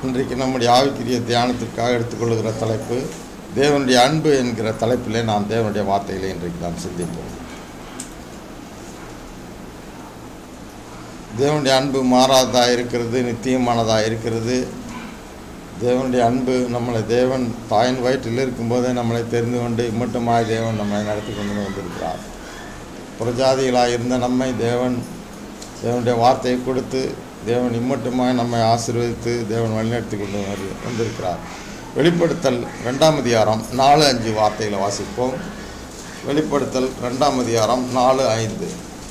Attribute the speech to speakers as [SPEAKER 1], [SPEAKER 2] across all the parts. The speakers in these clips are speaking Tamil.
[SPEAKER 1] இன்றைக்கு நம்முடைய ஆவிக்குரிய தியானத்திற்காக எடுத்துக்கொள்கிற தலைப்பு தேவனுடைய அன்பு என்கிற தலைப்பிலே நாம் தேவனுடைய வார்த்தைகளை இன்றைக்கு நாம் சிந்திப்போம் தேவனுடைய அன்பு மாறாததாக இருக்கிறது நித்தியமானதாக இருக்கிறது தேவனுடைய அன்பு நம்மளை தேவன் தாயின் வயிற்றில் இருக்கும்போதே நம்மளை தெரிந்து கொண்டு இம்மட்டுமாய் தேவன் நம்மை நடத்தி கொண்டு வந்திருக்கிறார் புறஜாதிகளாக இருந்த நம்மை தேவன் தேவனுடைய வார்த்தையை கொடுத்து தேவன் இம்மட்டுமாய் நம்மை ஆசீர்வதித்து தேவன் வழிநடத்தி கொண்டு வந்து- வந்திருக்கிறார் வெளிப்படுத்தல் ரெண்டாம் அதிகாரம் நாலு அஞ்சு வார்த்தைகளை வாசிப்போம் வெளிப்படுத்தல் ரெண்டாம் அதிகாரம் நாலு ஐந்து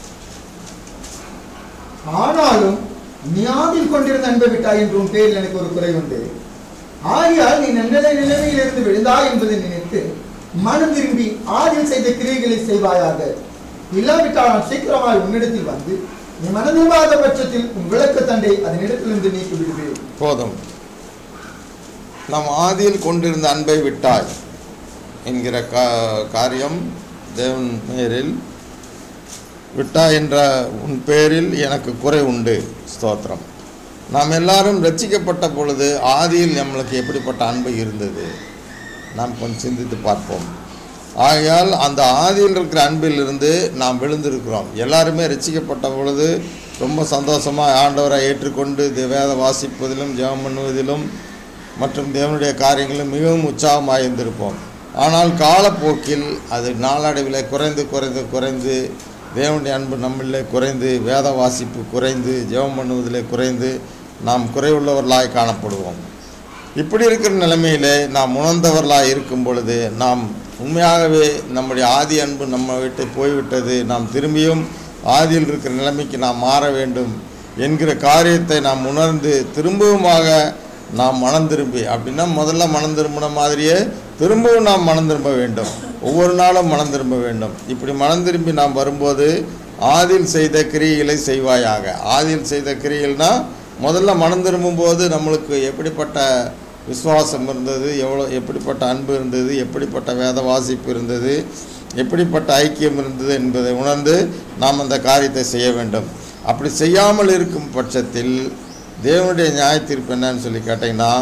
[SPEAKER 2] ஆனாலும் நீ ஆதில் கொண்டிருந்த அன்பை விட்டாய் என்று உன் பேரில் எனக்கு ஒரு குறை உண்டு ஆகையால் நீ நல்ல நிலைமையிலிருந்து விழுந்தாய் என்பதை நினைத்து மனம் திரும்பி ஆதில் செய்த கிரியைகளை செய்வாயாக இல்லாவிட்டால் நான் சீக்கிரமாய் உன்னிடத்தில் வந்து நீ மனம் திரும்பாத பட்சத்தில் உன் விளக்கு தண்டை அதனிடத்திலிருந்து நீக்கி விடுவேன்
[SPEAKER 1] போதும் நாம் ஆதியில் கொண்டிருந்த அன்பை விட்டாய் என்கிற கா காரியம் தேவன் பேரில் விட்டாய் என்ற உன் பேரில் எனக்கு குறை உண்டு ஸ்தோத்திரம் நாம் எல்லாரும் ரட்சிக்கப்பட்ட பொழுது ஆதியில் நம்மளுக்கு எப்படிப்பட்ட அன்பு இருந்தது நாம் கொஞ்சம் சிந்தித்து பார்ப்போம் ஆகையால் அந்த ஆதியில் இருக்கிற அன்பிலிருந்து நாம் விழுந்திருக்கிறோம் எல்லாருமே ரட்சிக்கப்பட்ட பொழுது ரொம்ப சந்தோஷமாக ஆண்டவரை ஏற்றுக்கொண்டு தி- வேத வாசிப்பதிலும் ஜெபம் பண்ணுவதிலும் மற்றும் தேவனுடைய காரியங்களிலும் மிகவும் உற்சாகமாக இருந்திருப்போம் ஆனால் காலப்போக்கில் அது நாளடைவில் குறைந்து குறைந்து குறைந்து தேவனுடைய அன்பு நம்மளிலே குறைந்து வேத வாசிப்பு குறைந்து ஜெபம் பண்ணுவதிலே குறைந்து நாம் குறைவுள்ளவர்களாய் காணப்படுவோம் இப்படி இருக்கிற நிலைமையிலே நாம் உணர்ந்தவர்களாக இருக்கும் பொழுது நாம் உண்மையாகவே நம்முடைய ஆதி அன்பு நம்ம விட்டு போய்விட்டது நாம் திரும்பியும் ஆதியில் இருக்கிற நிலைமைக்கு நாம் மாற வேண்டும் என்கிற காரியத்தை நாம் உணர்ந்து திரும்பவுமாக நாம் மனம் திரும்பி அப்படின்னா முதல்ல மனம் திரும்பின மாதிரியே திரும்பவும் நாம் மனம் திரும்ப வேண்டும் ஒவ்வொரு நாளும் மனம் திரும்ப வேண்டும் இப்படி மனம் திரும்பி நாம் வரும்போது ஆதியில் செய்த கிரியைகளை செய்வாயாக ஆதியில் செய்த கிரியைகள்னா முதல்ல மனம் திரும்பும்போது நம்மளுக்கு எப்படிப்பட்ட விசுவாசம் இருந்தது எவ்வளோ எப்படிப்பட்ட அன்பு இருந்தது எப்படிப்பட்ட வேத வாசிப்பு இருந்தது எப்படிப்பட்ட ஐக்கியம் இருந்தது என்பதை உணர்ந்து நாம் அந்த காரியத்தை செய்ய வேண்டும் அப்படி செய்யாமல் இருக்கும் பட்சத்தில் தேவனுடைய நியாயத்தீர்ப்பு என்னன்னு சொல்லி கேட்டிங்கன்னா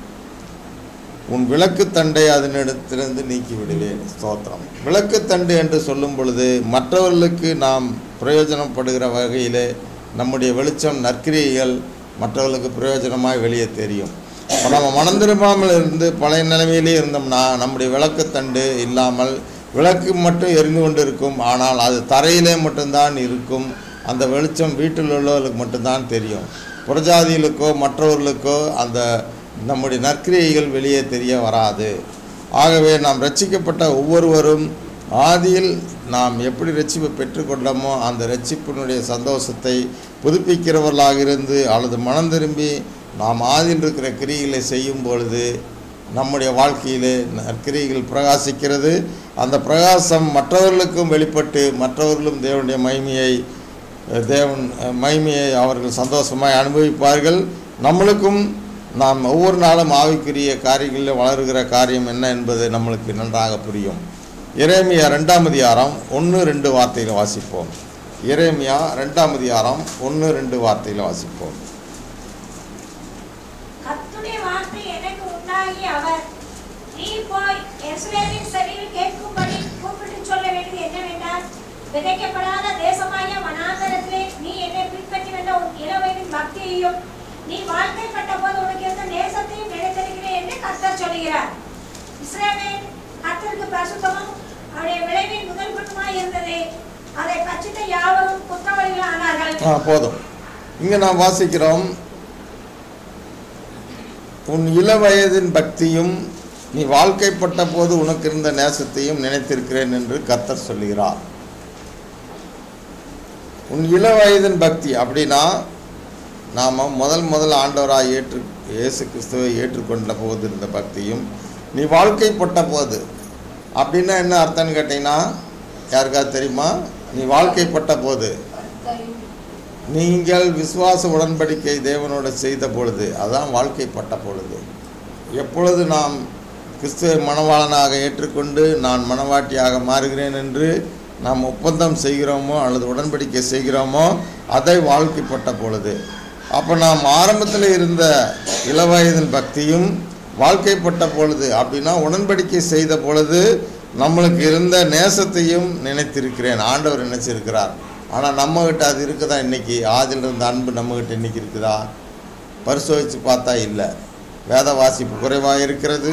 [SPEAKER 1] உன் விளக்குத்தண்டை அதனிடத்திலிருந்து நீக்கி விடுவேன் ஸ்தோத்திரம் விளக்குத்தண்டு என்று சொல்லும் பொழுது மற்றவர்களுக்கு நாம் பிரயோஜனப்படுகிற வகையிலே நம்முடைய வெளிச்சம் நற்கிரியைகள் மற்றவர்களுக்கு பிரயோஜனமாய் வெளியே தெரியும் இப்போ நம்ம மனம் திரும்பாமல் இருந்து பழைய நிலைமையிலே இருந்தோம்னா நம்முடைய விளக்குத்தண்டு இல்லாமல் விளக்கு மட்டும் எரிந்து கொண்டு இருக்கும் ஆனால் அது தரையிலே மட்டும்தான் இருக்கும் அந்த வெளிச்சம் வீட்டில் உள்ளவர்களுக்கு மட்டும்தான் தெரியும் புறஜாதிகளுக்கோ மற்றவர்களுக்கோ அந்த நம்முடைய நற்கிரியைகள் வெளியே தெரிய வராது ஆகவே நாம் ரட்சிக்கப்பட்ட ஒவ்வொருவரும் ஆதியில் நாம் எப்படி ரட்சிப்பை பெற்றுக்கொண்டோமோ அந்த ரட்சிப்பினுடைய சந்தோஷத்தை புதுப்பிக்கிறவர்களாக இருந்து அல்லது மனம் திரும்பி நாம் ஆதியில் இருக்கிற கிரியைகளை செய்யும் பொழுது நம்முடைய வாழ்க்கையிலே நற்கிரியைகள் பிரகாசிக்கிறது அந்த பிரகாசம் மற்றவர்களுக்கும் வெளிப்பட்டு மற்றவர்களும் தேவனுடைய மகிமையை தேவன் மகிமையை அவர்கள் சந்தோஷமாய் அனுபவிப்பார்கள் நம்மளுக்கும் நாம் ஒவ்வொரு நாளும் ஆவிக்குரிய காரியங்களில் வளருகிற காரியம் என்ன என்பது நம்மளுக்கு நன்றாக புரியும் இறைமையா ரெண்டாம் அதிகாரம் ஒன்று ரெண்டு வார்த்தையில் வாசிப்போம் இறைமையா ரெண்டாம் அதிகாரம் ஒன்று ரெண்டு வார்த்தையில் வாசிப்போம்
[SPEAKER 3] கர்த்தருடைய வார்த்தை எனக்கு உண்டாகி அவர் நீ போய் எஸ்ரேலின் செவியில் கேட்கும்படி கூப்பிட்டு சொல்ல வேண்டியது என்னவென்றால் விதைக்கப்படாத தேசமாகிய வனாந்தரத்திலே நீ என்னை பின்பற்றி வந்த உன் இளவயதின் பக்தியையும் நீ வாழ்க்கைப்பட்ட போது உனக்கு இருந்த நேசத்தையும் நினைத்திருக்கிறேன் என்று கர்த்தர் சொல்கிறார் இஸ்ரேலின் கர்த்தருக்கு பரிசுத்தமும் அவருடைய விளைவின் முதல் குற்றமாய் இருந்தது அதை பச்சித்த யாவரும் குற்றவாளிகள் ஆனார்கள்
[SPEAKER 1] ஆ போதும் இங்கே நாம் வாசிக்கிறோம் உன் இள வயதின் பக்தியும் நீ வாழ்க்கைப்பட்ட போது உனக்கு இருந்த நேசத்தையும் நினைத்திருக்கிறேன் என்று கர்த்தர் சொல்லுகிறார் உன் இள வயதின் பக்தி அப்படின்னா நாம் முதல் முதல் ஆண்டவராக ஏற்று இயேசு கிறிஸ்துவை ஏற்றுக்கொண்ட போது இருந்த பக்தியும் நீ வாழ்க்கைப்பட்ட போது அப்படின்னா என்ன அர்த்தம்னு கேட்டிங்கன்னா யாருக்காவது தெரியுமா நீ வாழ்க்கைப்பட்ட போது நீங்கள் விசுவாச உடன்படிக்கை தேவனோடு செய்த பொழுது அதான் வாழ்க்கைப்பட்ட பொழுது எப்பொழுது நாம் கிறிஸ்துவை மணவாளனாக ஏற்றுக்கொண்டு நான் மணவாட்டியாக மாறுகிறேன் என்று நாம் ஒப்பந்தம் செய்கிறோமோ அல்லது உடன்படிக்கை செய்கிறோமோ அதை வாழ்க்கைப்பட்ட பொழுது அப்போ நாம் ஆரம்பத்தில் இருந்த இளவயதின் பக்தியும் வாழ்க்கைப்பட்ட பொழுது அப்படின்னா உடன்படிக்கை செய்த பொழுது நம்மளுக்கு இருந்த நேசத்தையும் நினைத்திருக்கிறேன் ஆண்டவர் நினைச்சிருக்கிறார் ஆனால் நம்மகிட்ட அது இருக்குதா இன்னைக்கு ஆதில் இருந்த அன்பு நம்மகிட்ட இன்னைக்கு இருக்குதா பரிசோதித்து பார்த்தா இல்லை வேத வாசிப்பு குறைவாக இருக்கிறது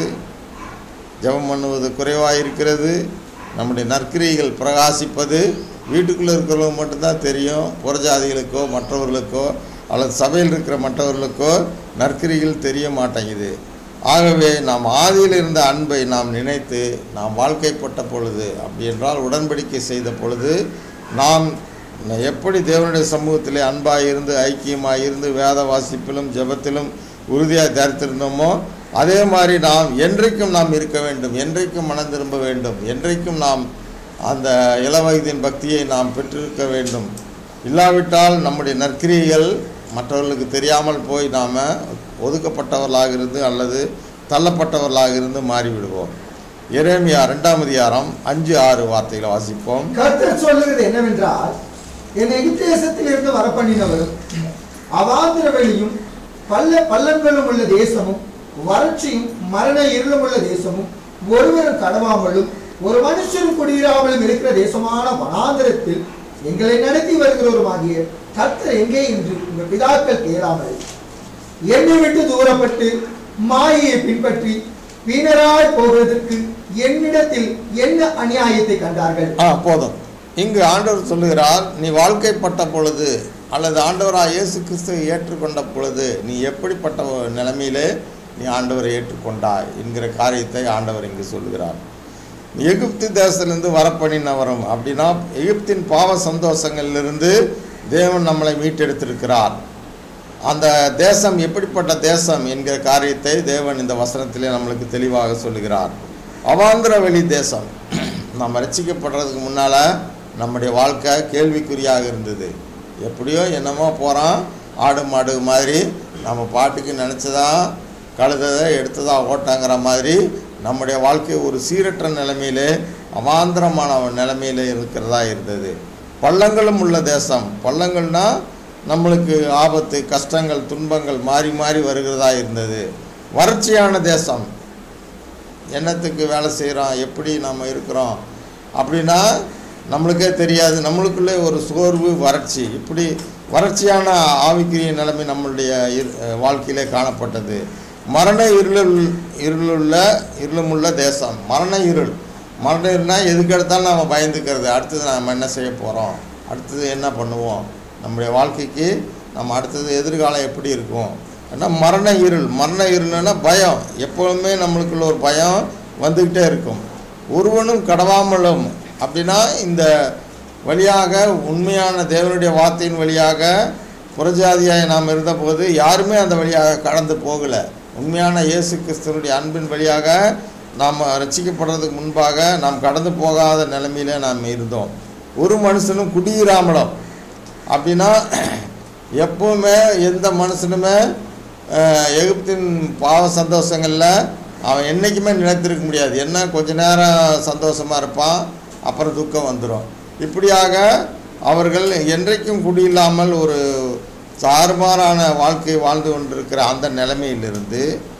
[SPEAKER 1] ஜெபம் பண்ணுவது குறைவாக இருக்கிறது நம்முடைய நற்கிரியைகள் பிரகாசிப்பது வீட்டுக்குள்ளே இருக்கிறவங்க மட்டும்தான் தெரியும் புறஜாதிகளுக்கோ மற்றவர்களுக்கோ அல்லது சபையில் இருக்கிற மற்றவர்களுக்கோ நற்கிரிகள் தெரிய மாட்டேங்குது ஆகவே நாம் ஆதியில் இருந்த அன்பை நாம் நினைத்து நாம் வாழ்க்கைப்பட்ட பொழுது அப்படி என்றால் உடன்படிக்கை செய்த பொழுது நாம் எப்படி தேவனுடைய சமூகத்திலே அன்பாக இருந்து ஐக்கியமாக இருந்து வேத வாசிப்பிலும் ஜெபத்திலும் உறுதியாக தரித்திருந்தோமோ அதே மாதிரி நாம் என்றைக்கும் நாம் இருக்க வேண்டும் என்றைக்கும் மனம் திரும்ப வேண்டும் என்றைக்கும் நாம் அந்த இளவயதின் பக்தியை நாம் பெற்றிருக்க வேண்டும் இல்லாவிட்டால் நம்முடைய நற்கிரியைகள் மற்றவர்களுக்கு தெரியாமல் போய் நாம் ஒதுக்கப்பட்டவர்களாக இருந்து அல்லது தள்ளப்பட்டவர்களாக இருந்து மாறிவிடுவோம் எரேமியா ரெண்டாம் அதிகாரம் அஞ்சு ஆறு வார்த்தைகளை வாசிப்போம்
[SPEAKER 2] கர்த்தர் சொல்லுகிறது என்னவென்றால் என் எகிப்து தேசத்தில் இருந்து வரப்பண்ணினவரும் அவாந்திர வெளியும் பல்ல பள்ளங்களும் உள்ள தேசமும் வறட்சியும் மரண இருளும் உள்ள தேசமும் ஒருவரும் கடவாமலும் ஒரு மனுஷரும் குடியிராமலும் இருக்கிற தேசமான வனாந்திரத்தில் எங்களை நடத்தி வருகிறவருமாகிய கர்த்தர் எங்கே என்று உங்கள் பிதாக்கள் கேளாமல் என்னை விட்டு தூரப்பட்டு மாயையை பின்பற்றி வீணராய் போவதற்கு என்னிடத்தில் என்ன அநியாயத்தை கண்டார்கள்
[SPEAKER 1] ஆ போதும் இங்கு ஆண்டவர் சொல்லுகிறார் நீ வாழ்க்கைப்பட்ட பொழுது அல்லது ஆண்டவராக இயேசு கிறிஸ்துவை ஏற்றுக்கொண்ட பொழுது நீ எப்படிப்பட்ட ஒரு நிலைமையிலே நீ ஆண்டவரை ஏற்றுக்கொண்டாய் என்கிற காரியத்தை ஆண்டவர் இங்கு சொல்லுகிறார் எகிப்து தேசத்திலிருந்து வரப்பண்ணினவரும் அப்படின்னா எகிப்தின் பாவ சந்தோஷங்களிலிருந்து தேவன் நம்மளை மீட்டெடுத்திருக்கிறார் அந்த தேசம் எப்படிப்பட்ட தேசம் என்கிற காரியத்தை தேவன் இந்த வசனத்திலே நம்மளுக்கு தெளிவாக சொல்லுகிறார் அவாந்திர வெளி தேசம் நம்ம ரட்சிக்கப்படுறதுக்கு முன்னால் நம்முடைய வாழ்க்கை கேள்விக்குறியாக இருந்தது எப்படியோ என்னமோ போகிறோம் ஆடு மாடு மாதிரி நம்ம பாட்டுக்கு நினச்சதா கழுததை எடுத்ததா ஓட்டாங்கிற மாதிரி நம்முடைய வாழ்க்கை ஒரு சீரற்ற நிலைமையிலே அவாந்திரமான நிலைமையிலே இருக்கிறதா இருந்தது பள்ளங்களும் உள்ள தேசம் பள்ளங்கள்னா நம்மளுக்கு ஆபத்து கஷ்டங்கள் துன்பங்கள் மாறி மாறி வருகிறதா இருந்தது வறட்சியான தேசம் என்னத்துக்கு வேலை செய்கிறோம் எப்படி நம்ம இருக்கிறோம் அப்படின்னா நம்மளுக்கே தெரியாது நம்மளுக்குள்ளே ஒரு சோர்வு வறட்சி இப்படி வறட்சியான ஆவிக்குரிய நிலைமை நம்மளுடைய இரு- வாழ்க்கையிலே காணப்பட்டது மரண இருளுள் இருளுள்ள இருளுமுள்ள தேசம் மரண இருள் மரண இருள்னா எதுக்கு எடுத்தாலும் நம்ம பயந்துக்கிறது அடுத்தது நம்ம என்ன செய்ய போகிறோம் அடுத்தது என்ன பண்ணுவோம் நம்முடைய வாழ்க்கைக்கு நம்ம அடுத்தது எதிர்காலம் எப்படி இருக்கும் ஏன்னா மரண இருள் மரண இருள்னா பயம் எப்பொழுதுமே நம்மளுக்குள்ள ஒரு பயம் வந்துக்கிட்டே இருக்கும் ஒருவனும் கடவாமலும் அப்படின்னா இந்த வழியாக உண்மையான தேவனுடைய வார்த்தையின் வழியாக புறஜாதியாய் நாம் இருந்தபோது யாருமே அந்த வழியாக கடந்து போகலை உண்மையான இயேசு கிறிஸ்துவனுடைய அன்பின் வழியாக நாம் ரட்சிக்கப்படுறதுக்கு முன்பாக நாம் கடந்து போகாத நிலைமையில நாம் இருந்தோம் ஒரு மனுஷனும் குடியிராமலும் அப்படின்னா எப்பவுமே எந்த மனுஷனுமே அஹ், எகிப்தின் பாவ சந்தோஷங்களில் அவன் என்றைக்குமே நிலைத்திருக்க முடியாது என்ன கொஞ்ச நேரம் சந்தோஷமாக இருப்பான் அப்புறம் துக்கம் வந்துடும் இப்படியாக அவர்கள் என்றைக்கும் குடியில்லாமல் ஒரு சார்பாரான வாழ்க்கை வாழ்ந்து கொண்டிருக்கிற அந்த நிலைமையிலிருந்து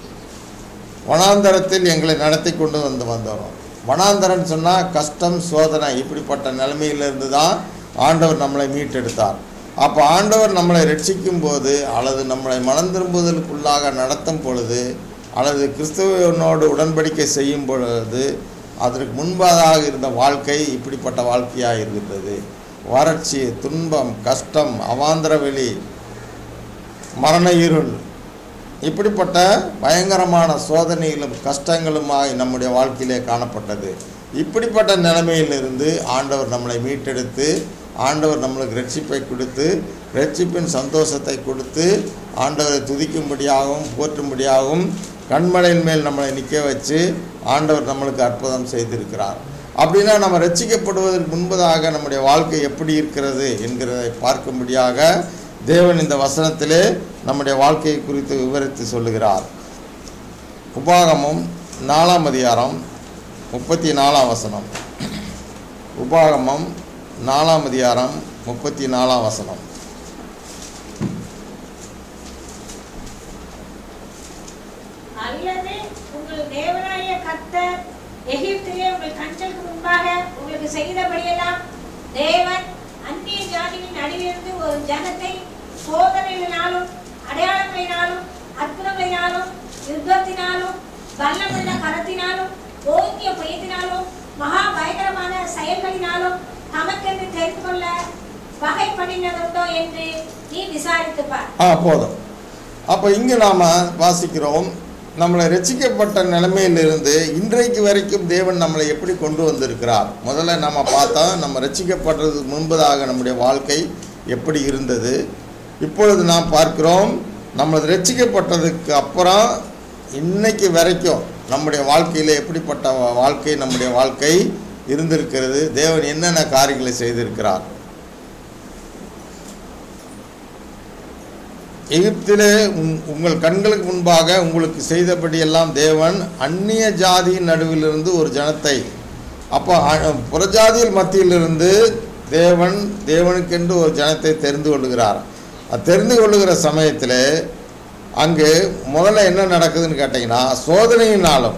[SPEAKER 1] வனாந்தரத்தில் எங்களை நடத்தி கொண்டு வந்து வந்தோம் வனாந்தரம்னு சொன்னால் கஷ்டம் சோதனை இப்படிப்பட்ட நிலைமையிலிருந்து தான் ஆண்டவர் நம்மளை மீட்டெடுத்தார் அப்போ ஆண்டவர் நம்மளை ரட்சிக்கும் போது அல்லது நம்மளை மனம் திரும்புதலுக்குள்ளாக நடத்தும் பொழுது அல்லது கிறிஸ்துவனோடு உடன்படிக்கை செய்யும் பொழுது அதற்கு முன்பதாக இருந்த வாழ்க்கை இப்படிப்பட்ட வாழ்க்கையாக இருந்தது வறட்சி துன்பம் கஷ்டம் அவாந்திர வெளி மரண இருள் இப்படிப்பட்ட பயங்கரமான சோதனைகளும் கஷ்டங்களுமாய் நம்முடைய வாழ்க்கையிலே காணப்பட்டது இப்படிப்பட்ட நிலைமையிலிருந்து ஆண்டவர் நம்மளை மீட்டெடுத்து ஆண்டவர் நம்மளுக்கு ரட்சிப்பை கொடுத்து ரட்சிப்பின் சந்தோஷத்தை கொடுத்து ஆண்டவரை துதிக்கும்படியாகவும் போற்றும்படியாகவும் கண்மலையின் மேல் நம்மளை நிற்க வச்சு ஆண்டவர் நம்மளுக்கு அற்புதம் செய்திருக்கிறார் அப்படின்னா நம்ம ரட்சிக்கப்படுவதற்கு முன்பதாக நம்முடைய வாழ்க்கை எப்படி இருக்கிறது என்கிறதை பார்க்கும்படியாக தேவன் இந்த வசனத்திலே நம்முடைய வாழ்க்கையை குறித்து விவரித்து சொல்லுகிறார் உபாகமம் நாலாம் அதிகாரம் முப்பத்தி நாலாம் வசனம் உபாகமம் நாலாம் அதிகாரம் முப்பத்தி நாலாம் வசனம்
[SPEAKER 3] அல்லது உங்கள் தேவனாய கர்த்தர் எகிப்திலே உங்கள் கண்களுக்கு முன்பாக உங்களுக்கு செய்தபடியெல்லாம் தேவன் அந்நிய ஜாதியின் நடுவிலிருந்து ஒரு ஜனத்தை சோதனைகளினாலும் அடையாளங்களினாலும் அற்புதங்களினாலும் யுத்தத்தினாலும் வல்லமுள்ள கரத்தினாலும் ஓங்கிய புயத்தினாலும் மகா பயங்கரமான செயல்களினாலும் தமக்கென்று தெரிந்து கொள்ள வகை பண்ணினதுண்டோ என்று நீ விசாரித்துப் பார்
[SPEAKER 1] ஆ போதும் அப்போ இங்கே நாம் வாசிக்கிறோம் நம்மளை ரட்சிக்கப்பட்ட நிலைமையிலிருந்து இன்றைக்கு வரைக்கும் தேவன் நம்மளை எப்படி கொண்டு வந்திருக்கிறார் முதல்ல நம்ம பார்த்தோம் நம்ம ரட்சிக்கப்படுறதுக்கு முன்பதாக நம்முடைய வாழ்க்கை எப்படி இருந்தது இப்பொழுது நாம் பார்க்கிறோம் நம்ம ரட்சிக்கப்பட்டதுக்கு அப்புறம் இன்னைக்கு வரைக்கும் நம்முடைய வாழ்க்கையில் எப்படிப்பட்ட வா- வாழ்க்கை நம்முடைய வாழ்க்கை இருந்திருக்கிறது தேவன் என்னென்ன காரியங்களை செய்திருக்கிறார் எகிப்திலே உங்- உங்கள் கண்களுக்கு முன்பாக உங்களுக்கு செய்தபடியெல்லாம் தேவன் அந்நிய ஜாதியின் நடுவிலிருந்து ஒரு ஜனத்தை அப்போ அ- புறஜாதியில் மத்தியிலிருந்து தேவன் தேவனுக்கென்று ஒரு ஜனத்தை தெரிந்து கொள்ளுகிறார் அது தெரிந்து கொள்ளுகிற சமயத்தில் அங்கு முதல்ல என்ன நடக்குதுன்னு கேட்டிங்கன்னா சோதனையினாலும்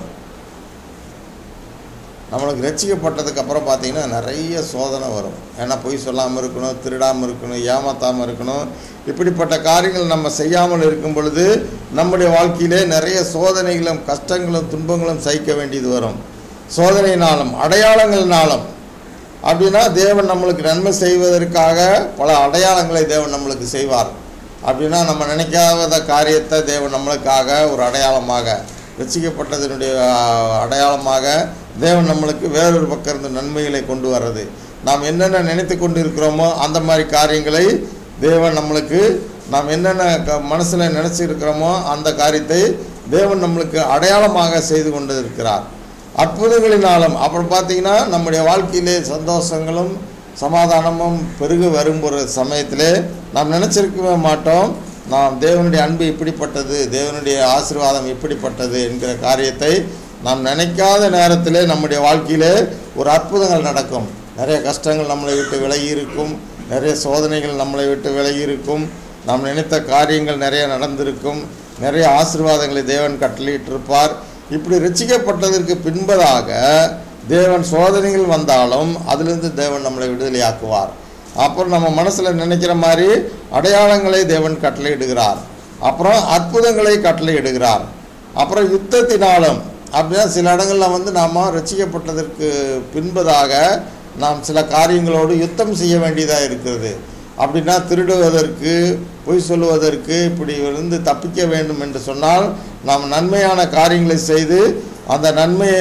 [SPEAKER 1] நம்மளுக்கு ரட்சிக்கப்பட்டதுக்கு அப்புறம் பார்த்தீங்கன்னா நிறைய சோதனை வரும் ஏன்னா பொய் சொல்லாமல் இருக்கணும் திருடாமல் இருக்கணும் ஏமாத்தாமல் இருக்கணும் இப்படிப்பட்ட காரியங்கள் நம்ம செய்யாமல் இருக்கும் பொழுது நம்முடைய வாழ்க்கையிலே நிறைய சோதனைகளும் கஷ்டங்களும் துன்பங்களும் சகிக்க வேண்டியது வரும் சோதனையினாலும் அடையாளங்களினாலும் அப்படின்னா தேவன் நம்மளுக்கு நன்மை செய்வதற்காக பல அடையாளங்களை தேவன் நம்மளுக்கு செய்வார் அப்படின்னா நம்ம நினைக்காத காரியத்தை தேவன் நம்மளுக்காக ஒரு அடையாளமாக ரசிக்கப்பட்டதனுடைய அடையாளமாக தேவன் நம்மளுக்கு வேறொரு பக்கம் இருந்து நன்மைகளை கொண்டு வர்றது நாம் என்னென்ன நினைத்து கொண்டு இருக்கிறோமோ அந்த மாதிரி காரியங்களை தேவன் நம்மளுக்கு நாம் என்னென்ன க மனசில் நினச்சிருக்கிறோமோ அந்த காரியத்தை தேவன் நம்மளுக்கு அடையாளமாக செய்து கொண்டு இருக்கிறார் அற்புதங்களினாலும் அப்புறம் பார்த்தீங்கன்னா நம்முடைய வாழ்க்கையிலே சந்தோஷங்களும் சமாதானமும் பெருக வரும் ஒரு சமயத்திலே நாம் நினச்சிருக்கவே மாட்டோம் நாம் தேவனுடைய அன்பு இப்படிப்பட்டது தேவனுடைய ஆசீர்வாதம் இப்படிப்பட்டது என்கிற காரியத்தை நாம் நினைக்காத நேரத்திலே நம்முடைய வாழ்க்கையிலே ஒரு அற்புதங்கள் நடக்கும் நிறைய கஷ்டங்கள் நம்மளை விட்டு விலகி இருக்கும் நிறைய சோதனைகள் நம்மளை விட்டு விலகி இருக்கும் நாம் நினைத்த காரியங்கள் நிறைய நடந்திருக்கும் நிறைய ஆசீர்வாதங்களை தேவன் கட்டளையிட்டிருப்பார் இப்படி ரட்சிக்கப்பட்டதற்கு பின்பதாக தேவன் சோதனைகள் வந்தாலும் அதிலிருந்து தேவன் நம்மளை விடுதலையாக்குவார் அப்புறம் நம்ம மனசில் நினைக்கிற மாதிரி அடையாளங்களை தேவன் கட்டளையிடுகிறார் அப்புறம் அற்புதங்களை கட்டளையிடுகிறார் அப்புறம் யுத்தத்தினாலும் அப்படின்னா சில இடங்களில் வந்து நாம் ரட்சிக்கப்பட்டதற்கு பின்பதாக நாம் சில காரியங்களோடு யுத்தம் செய்ய வேண்டியதாக இருக்கிறது அப்படின்னா திருடுவதற்கு பொய் சொல்லுவதற்கு இப்படி இருந்து தப்பிக்க வேண்டும் என்று சொன்னால் நாம் நன்மையான காரியங்களை செய்து அந்த நன்மையை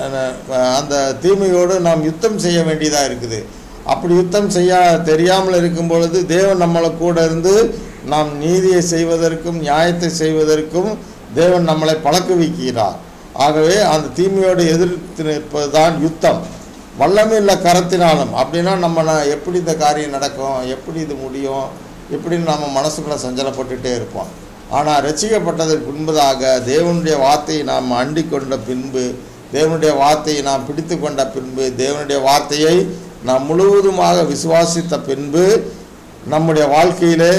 [SPEAKER 1] அந்த தீமையோடு நாம் யுத்தம் செய்ய வேண்டியதாக இருக்குது அப்படி யுத்தம் செய்ய தெரியாமல் இருக்கும் பொழுது தேவன் நம்மளை கூட இருந்து நாம் நீதியை செய்வதற்கும் நியாயத்தை செய்வதற்கும் தேவன் நம்மளை பழக்குவிக்கிறார் ஆகவே அந்த தீமையோடு எதிர்த்து நிற்பது தான் யுத்தம் வல்லமையுள்ள கரத்தினாலும் அப்படின்னா நம்ம நான் எப்படி இந்த காரியம் நடக்கும் எப்படி இது முடியும் இப்படின்னு நம்ம மனசுக்குள்ளே சஞ்சலப்பட்டுட்டே இருப்போம் ஆனால் ரசிக்கப்பட்டதற்கு பின்பதாக தேவனுடைய வார்த்தையை நாம் அண்டி கொண்ட பின்பு தேவனுடைய வார்த்தையை நாம் பிடித்து கொண்ட பின்பு தேவனுடைய வார்த்தையை நாம் முழுவதுமாக விசுவாசித்த பின்பு நம்முடைய வாழ்க்கையிலே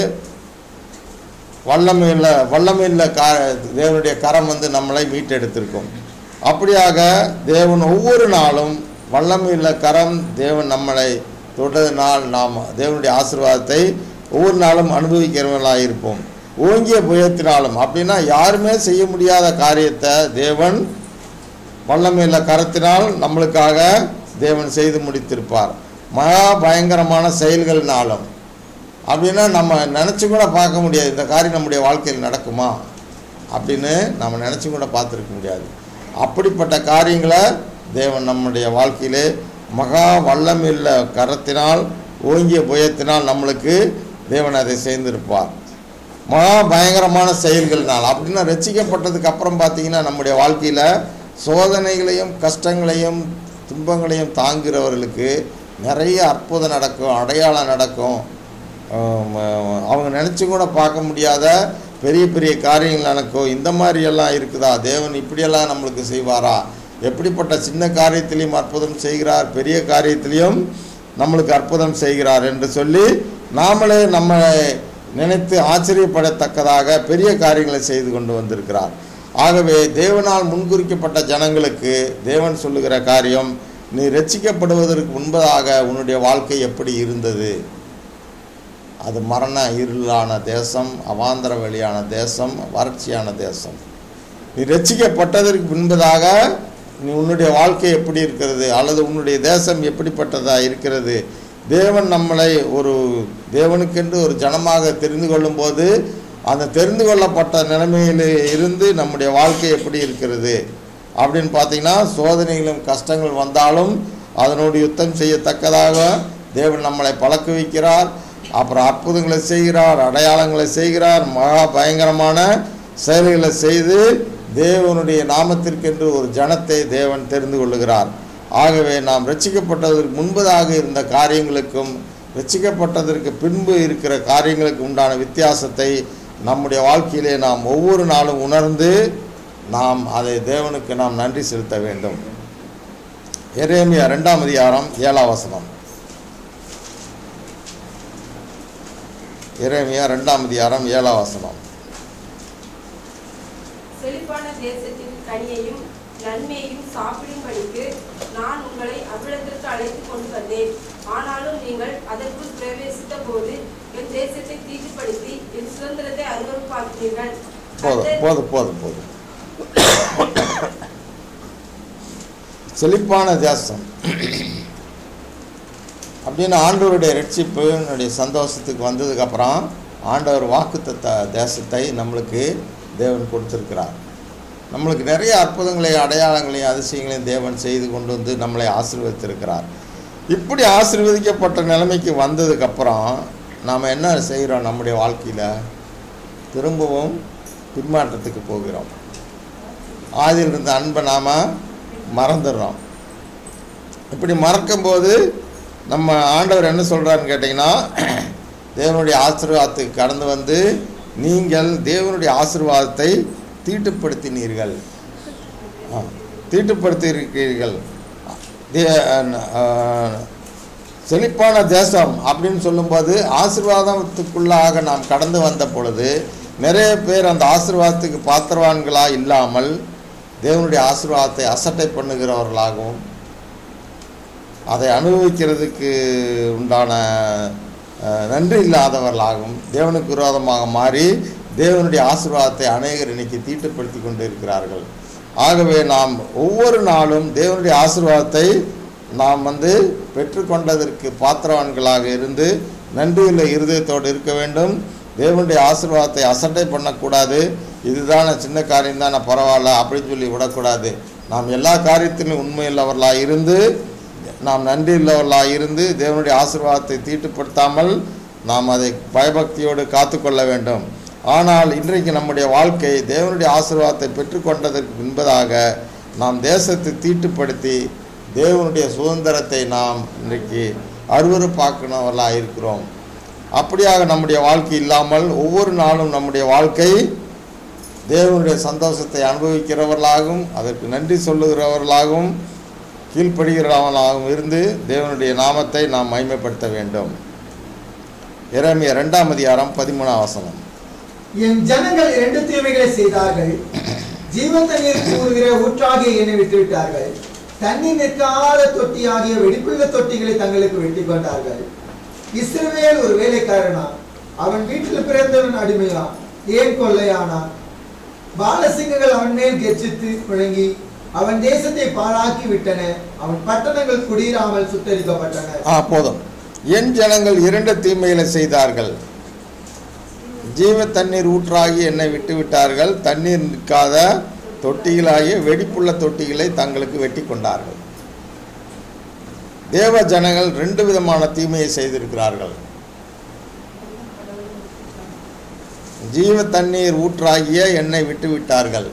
[SPEAKER 1] வல்லமையுள்ள வல்லமையுள்ள கா தேவனுடைய கரம் வந்து நம்மளை மீட்டெடுத்திருக்கும் அப்படியாக தேவன் ஒவ்வொரு நாளும் வல்லமையுள்ள கரம் தேவன் நம்மளை தொடர்நாள் நாம் தேவனுடைய ஆசீர்வாதத்தை ஒவ்வொரு நாளும் அனுபவிக்கிறவர்களாக இருப்போம் ஓங்கிய புயத்தினாலும் அப்படின்னா யாருமே செய்ய முடியாத காரியத்தை தேவன் வல்லமையுள்ள கரத்தினால் நம்மளுக்காக தேவன் செய்து முடித்திருப்பார் மகா பயங்கரமான செயல்கள்னாலும் அப்படின்னா நம்ம நினச்சி கூட பார்க்க முடியாது இந்த காரியம் நம்முடைய வாழ்க்கையில் நடக்குமா அப்படின்னு நம்ம நினச்சி கூட பார்த்துருக்க முடியாது அப்படிப்பட்ட காரியங்களை தேவன் நம்முடைய வாழ்க்கையிலே மகா வல்லமில்ல கரத்தினால் ஓங்கிய புயத்தினால் நம்மளுக்கு தேவன் அதை செய்திருப்பார் மகா பயங்கரமான செயல்கள்னால் அப்படின்னா ரசிக்கப்பட்டதுக்கு அப்புறம் பார்த்தீங்கன்னா நம்முடைய வாழ்க்கையில் சோதனைகளையும் கஷ்டங்களையும் துன்பங்களையும் தாங்குகிறவர்களுக்கு நிறைய அற்புதம் நடக்கும் அடையாளம் நடக்கும் ஆம், அவங்க நினச்சி கூட பார்க்க முடியாத பெரிய பெரிய காரியங்கள் நடக்கும் இந்த மாதிரி எல்லாம் இருக்குதா தேவன் இப்படியெல்லாம் நம்மளுக்கு செய்வாரா எப்படிப்பட்ட சின்ன காரியத்திலையும் அற்புதம் செய்கிறார் பெரிய காரியத்திலையும் நம்மளுக்கு அற்புதம் செய்கிறார் என்று சொல்லி நாமளே நம்மளை நினைத்து ஆச்சரியப்படத்தக்கதாக பெரிய காரியங்களை செய்து கொண்டு வந்திருக்கிறார் ஆகவே தேவனால் முன்குறிக்கப்பட்ட ஜனங்களுக்கு தேவன் சொல்லுகிற காரியம் நீ ரட்சிக்கப்படுவதற்கு முன்பதாக உன்னுடைய வாழ்க்கை எப்படி இருந்தது அது மரண இருளான தேசம் அவாந்தர வெளியான தேசம் வறட்சியான தேசம் நீ ரட்சிக்கப்பட்டதற்கு முன்பதாக நீ உன்னுடைய வாழ்க்கை எப்படி இருக்கிறது அல்லது உன்னுடைய தேசம் எப்படிப்பட்டதா இருக்கிறது தேவன் நம்மளை ஒரு தேவனுக்கென்று ஒரு ஜனமாக தெரிந்து கொள்ளும்போது அந்த தெரிந்து கொள்ளப்பட்ட நிலைமையில் இருந்து நம்முடைய வாழ்க்கை எப்படி இருக்கிறது அப்படின்னு பார்த்தீங்கன்னா சோதனைகளும் கஷ்டங்கள் வந்தாலும் அதனோடு யுத்தம் செய்யத்தக்கதாக தேவன் நம்மளை பழக்க வைக்கிறார் அப்புறம் அற்புதங்களை செய்கிறார் அடையாளங்களை செய்கிறார் மகா பயங்கரமான செயல்களை செய்து தேவனுடைய நாமத்திற்கென்று ஒரு ஜனத்தை தேவன் தெரிந்து கொள்ளுகிறார் ஆகவே நாம் ரட்சிக்கப்பட்டதற்கு முன்பதாக இருந்த காரியங்களுக்கும் ரட்சிக்கப்பட்டதற்கு பின்பு இருக்கிற காரியங்களுக்கு உண்டான வித்தியாசத்தை நம்முடைய வாழ்க்கையிலே நாம் ஒவ்வொரு நாளும் உணர்ந்து நாம் அதை தேவனுக்கு நாம் நன்றி செலுத்த வேண்டும் எரேமியா ரெண்டாம் அதிகாரம் ஏழாம் வசனம் எரேமியா ரெண்டாம் அதிகாரம் ஏழாம் வசனம்
[SPEAKER 4] செழிப்பான தேசத்தின் கனியையும் நன்மையையும் சாப்பிடும்படிக்கு நான் உங்களை அவ்விடத்திற்கு அழைத்துக் கொண்டு வந்தேன் ஆனாலும் நீங்கள் அதற்குள் பிரவேசித்த போது என் தேசத்தை தீட்டுப்படுத்தி என் சுதந்திரத்தை அருவருப்பாக்கினீர்கள்
[SPEAKER 1] போதும்
[SPEAKER 4] கர்த்தர்
[SPEAKER 1] போதும் போதும் போதும் செழிப்பான தேசம் அப்படின்னு ஆண்டவருடைய ரட்சிப்புனுடைய சந்தோஷத்துக்கு வந்ததுக்கப்புறம் ஆண்டவர் வாக்குத்தத்த தேசத்தை நம்மளுக்கு தேவன் கொடுத்துருக்கிறார் நம்மளுக்கு நிறைய அற்புதங்களை அடையாளங்களையும் அதிசயங்களையும் தேவன் செய்து கொண்டு வந்து நம்மளை ஆசீர்வதித்திருக்கிறார் இப்படி ஆசீர்வதிக்கப்பட்ட நிலைமைக்கு வந்ததுக்கப்புறம் நாம் என்ன செய்கிறோம் நம்முடைய வாழ்க்கையில் திரும்பவும் பின்மாற்றத்துக்கு போகிறோம் ஆதியில் இருந்த அன்பை நாம் மறந்துடுறோம் இப்படி மறக்கும்போது நம்ம ஆண்டவர் என்ன சொல்கிறாருன்னு கேட்டிங்கன்னா தேவனுடைய ஆசீர்வாதத்துக்கு கடந்து வந்து நீங்கள் தேவனுடைய ஆசீர்வாதத்தை தீட்டுப்படுத்தினீர்கள் ஆ, தீட்டுப்படுத்தியிருக்கிறீர்கள் தே- ஆ, செழிப்பான தேசம் அப்படின்னு சொல்லும்போது ஆசீர்வாதத்துக்குள்ளாக நாம் கடந்து வந்த பொழுது நிறைய பேர் அந்த ஆசீர்வாதத்துக்கு பாத்திரவான்களாக இல்லாமல் தேவனுடைய ஆசீர்வாதத்தை அசட்டை பண்ணுகிறவர்களாகவும் அதை அனுபவிக்கிறதுக்கு உண்டான அஹ், நன்றி இல்லாதவர்களாகவும் தேவனுக்கு விரோதமாக மாறி தேவனுடைய ஆசீர்வாதத்தை அநேகர் இன்னைக்கு தீட்டுப்படுத்தி கொண்டு இருக்கிறார்கள் ஆகவே நாம் ஒவ்வொரு நாளும் தேவனுடைய ஆசீர்வாதத்தை நாம் வந்து பெற்றுக்கொண்டதற்கு பாத்திரவான்களாக இருந்து நன்றியுள்ள இருதயத்தோடு இருக்க வேண்டும் தேவனுடைய ஆசீர்வாதத்தை அசட்டை பண்ணக்கூடாது இதுதான சின்ன காரியம் தானே பரவாயில்ல அப்படின்னு சொல்லி விடக்கூடாது நாம் எல்லா காரியத்திலும் உண்மையுள்ளவர்களாக இருந்து நாம் நன்றி உள்ளவர்களாக இருந்து தேவனுடைய ஆசீர்வாதத்தை தீட்டுப்படுத்தாமல் நாம் அதை பயபக்தியோடு காத்துக்கொள்ள வேண்டும் ஆனால் இன்றைக்கு நம்முடைய வாழ்க்கை தேவனுடைய ஆசீர்வாதத்தை பெற்றுக்கொண்டதற்கு முன்பதாக நாம் தேசத்தை தீட்டுப்படுத்தி தேவனுடைய சுதந்திரத்தை நாம் இன்றைக்கு அருவருப்பாக்கினவர்களாக இருக்கிறோம் அப்படியாக நம்முடைய வாழ்க்கை இல்லாமல் ஒவ்வொரு நாளும் நம்முடைய வாழ்க்கை தேவனுடைய சந்தோஷத்தை அனுபவிக்கிறவர்களாகவும் அதற்கு நன்றி சொல்லுகிறவர்களாகவும் கீழ்ப்படுகிறவர்களாகவும் இருந்து தேவனுடைய நாமத்தை நாம் மகிமைப்படுத்த வேண்டும் இறைமைய ரெண்டாம் அதிகாரம் பதிமூணாம் வசனம்
[SPEAKER 2] என் ஜனங்கள் இரண்டு தீமைகளை செய்தார்கள் ஜீவன் தண்ணீர் கூறுகிற ஊற்றாகிய என்னை விட்டுவிட்டார்கள் தண்ணீர் நிற்காத தொட்டியாகிய வெடிப்புள்ள தொட்டிகளை தங்களுக்கு வெட்டி கொண்டார்கள் இஸ்ரவேல் ஒரு வேலைக்காரனா அவன் வீட்டில் பிறந்தவன் அடிமையா ஏன் கொள்ளையானான் பாலசிங்கங்கள் அவன் மேல் கெர்ச்சித்து முழங்கி அவன் தேசத்தை பாழாக்கி விட்டன அவன் பட்டணங்கள் குடியிராமல் சுட்டரிக்கப்பட்டன
[SPEAKER 1] ஆ போதும் என் ஜனங்கள் இரண்டு தீமைகளை செய்தார்கள் ஜீவ தண்ணீர் ஊற்றாகி என்னை விட்டு விட்டார்கள் தண்ணீர் நிற்காத தொட்டிகளாகிய வெடிப்புள்ள தொட்டிகளை தங்களுக்கு வெட்டி கொண்டார்கள் தேவ ஜனங்கள் ரெண்டு விதமான தீமையை செய்திருக்கிறார்கள் ஜீவ தண்ணீர் ஊற்றாகிய என்னை விட்டு விட்டார்கள்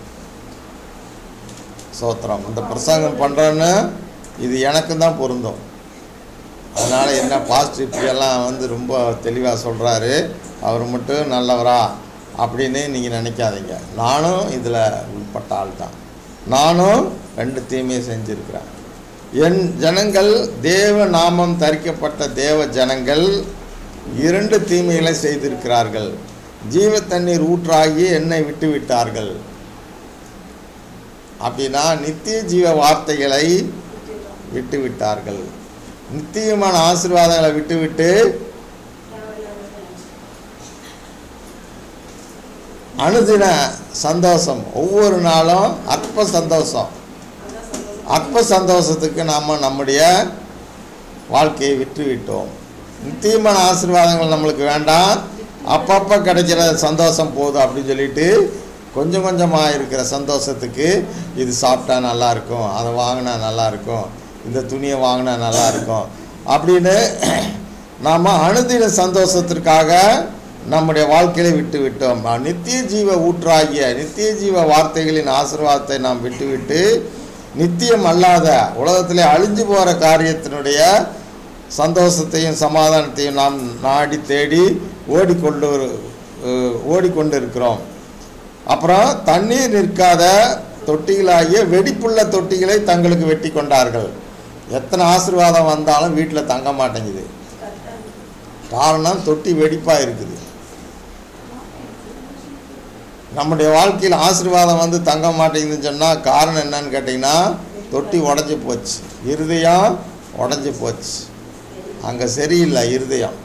[SPEAKER 1] சோத்திரம் இந்த பிரசங்கம் பண்ணுறேன்னு இது எனக்கு தான் பொருந்தும் அதனால் என்ன பாஸ்ட் இப்படியெல்லாம் வந்து ரொம்ப தெளிவாக சொல்கிறாரு அவர் மட்டும் நல்லவரா அப்படின்னு நீங்கள் நினைக்காதீங்க நானும் இதில் உட்பட்ட ஆள் தான் நானும் ரெண்டு தீமையை செஞ்சுருக்கிறேன் என் ஜனங்கள் தேவ நாமம் தரிக்கப்பட்ட தேவ ஜனங்கள் இரண்டு தீமைகளை செய்திருக்கிறார்கள் ஜீவ தண்ணீர் ஊற்றாகி என்னை விட்டு விட்டார்கள் அப்படின்னா நித்திய ஜீவ வார்த்தைகளை விட்டு விட்டார்கள் நித்தியமான ஆசீர்வாதங்களை விட்டு விட்டு அனுதின சந்தோஷம் ஒவ்வொரு நாளும் அற்ப சந்தோஷம் அற்ப சந்தோஷத்துக்கு நாம் நம்முடைய வாழ்க்கையை விட்டு விட்டோம் நித்தியமான ஆசீர்வாதங்கள் நம்மளுக்கு வேண்டாம் அப்பப்போ கிடைக்கிற சந்தோஷம் போதும் அப்படின்னு சொல்லிட்டு கொஞ்சம் கொஞ்சமாக இருக்கிற சந்தோஷத்துக்கு இது சாப்பிட்டா நல்லா இருக்கும் அதை வாங்கினா நல்லா இருக்கும் இந்த துணியை வாங்கினா நல்லா இருக்கும் அப்படின்னு நாம் அனுதின சந்தோஷத்திற்காக நம்முடைய வாழ்க்கையை விட்டு விட்டோம் நித்திய ஜீவ ஊற்றாகிய நித்திய ஜீவ வார்த்தைகளின் ஆசீர்வாதத்தை நாம் விட்டுவிட்டு நித்தியம் அல்லாத உலகத்திலே அழிஞ்சு போகிற காரியத்தினுடைய சந்தோஷத்தையும் சமாதானத்தையும் நாம் நாடி தேடி ஓடிக்கொண்டு அஹ், ஓடிக்கொண்டு இருக்கிறோம் அப்புறம் தண்ணீர் நிற்காத தொட்டிகளாகிய வெடிப்புள்ள தொட்டிகளை தங்களுக்கு வெட்டி கொண்டார்கள் எத்தனை ஆசீர்வாதம் வந்தாலும் வீட்டில் தங்க மாட்டேங்குது காரணம் தொட்டி வெடிப்பாக இருக்குது நம்முடைய வாழ்க்கையில் ஆசீர்வாதம் வந்து தங்க மாட்டேங்குதுன்னு சொன்னால் காரணம் என்னன்னு கேட்டிங்கன்னா தொட்டி உடஞ்சி போச்சு இருதயம் உடஞ்சி போச்சு அங்கே சரியில்லை இருதயம்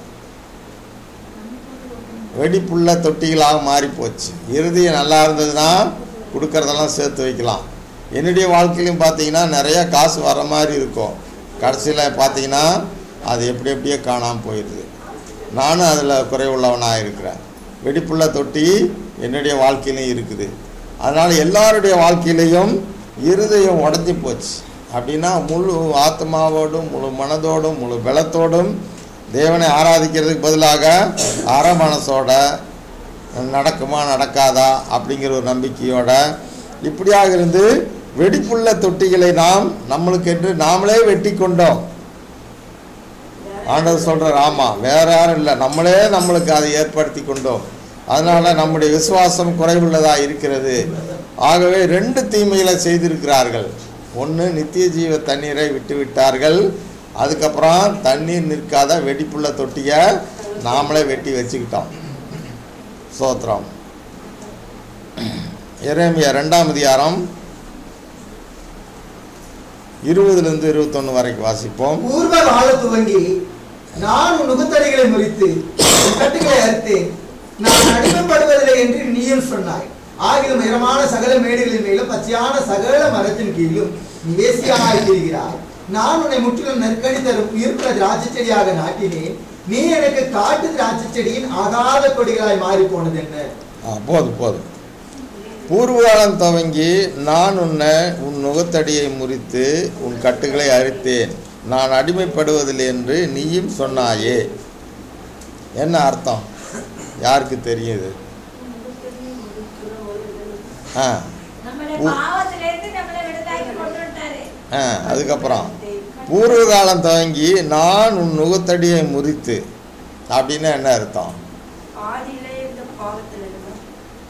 [SPEAKER 1] வெடிப்புள்ள தொட்டிகளாக மாறி போச்சு இருதயம் நல்லா இருந்ததுன்னா கொடுக்கறதெல்லாம் சேர்த்து வைக்கலாம் என்னுடைய வாழ்க்கையிலும் பார்த்தீங்கன்னா நிறைய காசு வர மாதிரி இருக்கும் கடைசியில் பார்த்தீங்கன்னா அது எப்படி எப்படியே காணாமல் போயிடுது நானும் அதில் குறைவுள்ளவனாக இருக்கிறேன் வெடிப்புள்ள தொட்டி என்னுடைய வாழ்க்கையிலும் இருக்குது அதனால் எல்லாருடைய வாழ்க்கையிலையும் இருதயம் உடஞ்சி போச்சு அப்படின்னா முழு ஆத்மாவோடும் முழு மனதோடும் முழு பலத்தோடும் தேவனை ஆராதிக்கிறதுக்கு பதிலாக அரை மனசோட நடக்குமா நடக்காதா அப்படிங்கிற ஒரு நம்பிக்கையோட இப்படியாக இருந்து வெடிப்புள்ள தொட்டிகளை நாம் நம்மளுக்கென்று நாமளே வெட்டி கொண்டோம் ஆண்டவர் சொல்கிறார் ஆமாம் வேற யாரும் இல்லை நம்மளே நம்மளுக்கு அதை ஏற்படுத்தி கொண்டோம் அதனால் நம்முடைய விசுவாசம் குறைவுள்ளதாக இருக்கிறது ஆகவே ரெண்டு தீமைகளை செய்திருக்கிறார்கள் ஒன்று நித்திய ஜீவ தண்ணீரை விட்டு விட்டார்கள் அதுக்கப்புறம் தண்ணீர் நிற்காத வெடிப்புள்ள தொட்டியை நாமளே வெட்டி வச்சுக்கிட்டோம் சோத்திரம் எரேமியா ரெண்டாம் அதிகாரம் இருபதுலேருந்து இருபத்தொன்று வரைக்கும் வாசிப்போம்
[SPEAKER 2] பூர்வ கால துவங்கி நான் உன் நுகத்தடிகளை முறித்து உன் கட்டுகளை அறுத்தேன் நான் அடிமைப்படுவதில்லை என்று நீயும் சொன்னாய் ஆகிலும் உயரமான சகல மேடுகளின் மேலும் பச்சையான சகல மரத்தின் கீழும் நீ வேசியானாய் திரிகிறாய் நான் உன்னை முற்றிலும் நெருக்கடி தரும் உயிர்ப்புள்ள திராட்சை செடியாக நாட்டினேன் நீ எனக்கு காட்டு திராட்சை செடியின் ஆகாத கொடிகளாய் மாறி போனது என்ன
[SPEAKER 1] ஆ போதும் போதும் பூர்வகாலம் துவங்கி நான் உன்னை உன் நுகத்தடியை முறித்து உன் கட்டுகளை அறுத்தேன் நான் அடிமைப்படுவதில்லை என்று நீயும் சொன்னாயே என்ன அர்த்தம் யாருக்கு தெரியுது ஆ
[SPEAKER 3] நம்முடைய
[SPEAKER 1] ஊ-
[SPEAKER 3] பாவத்திலிருந்து நம்மளை விடுதலைக்கு கொண்டு வந்துட்டாரு
[SPEAKER 1] ஆ அதுக்கப்புறம் பூர்வகாலம் துவங்கி நான் உன் நுகத்தடியை முறித்து அப்படின்னு என்ன அர்த்தம்
[SPEAKER 4] ஆதியிலே இந்த பாவத்தில் இருந்தோம்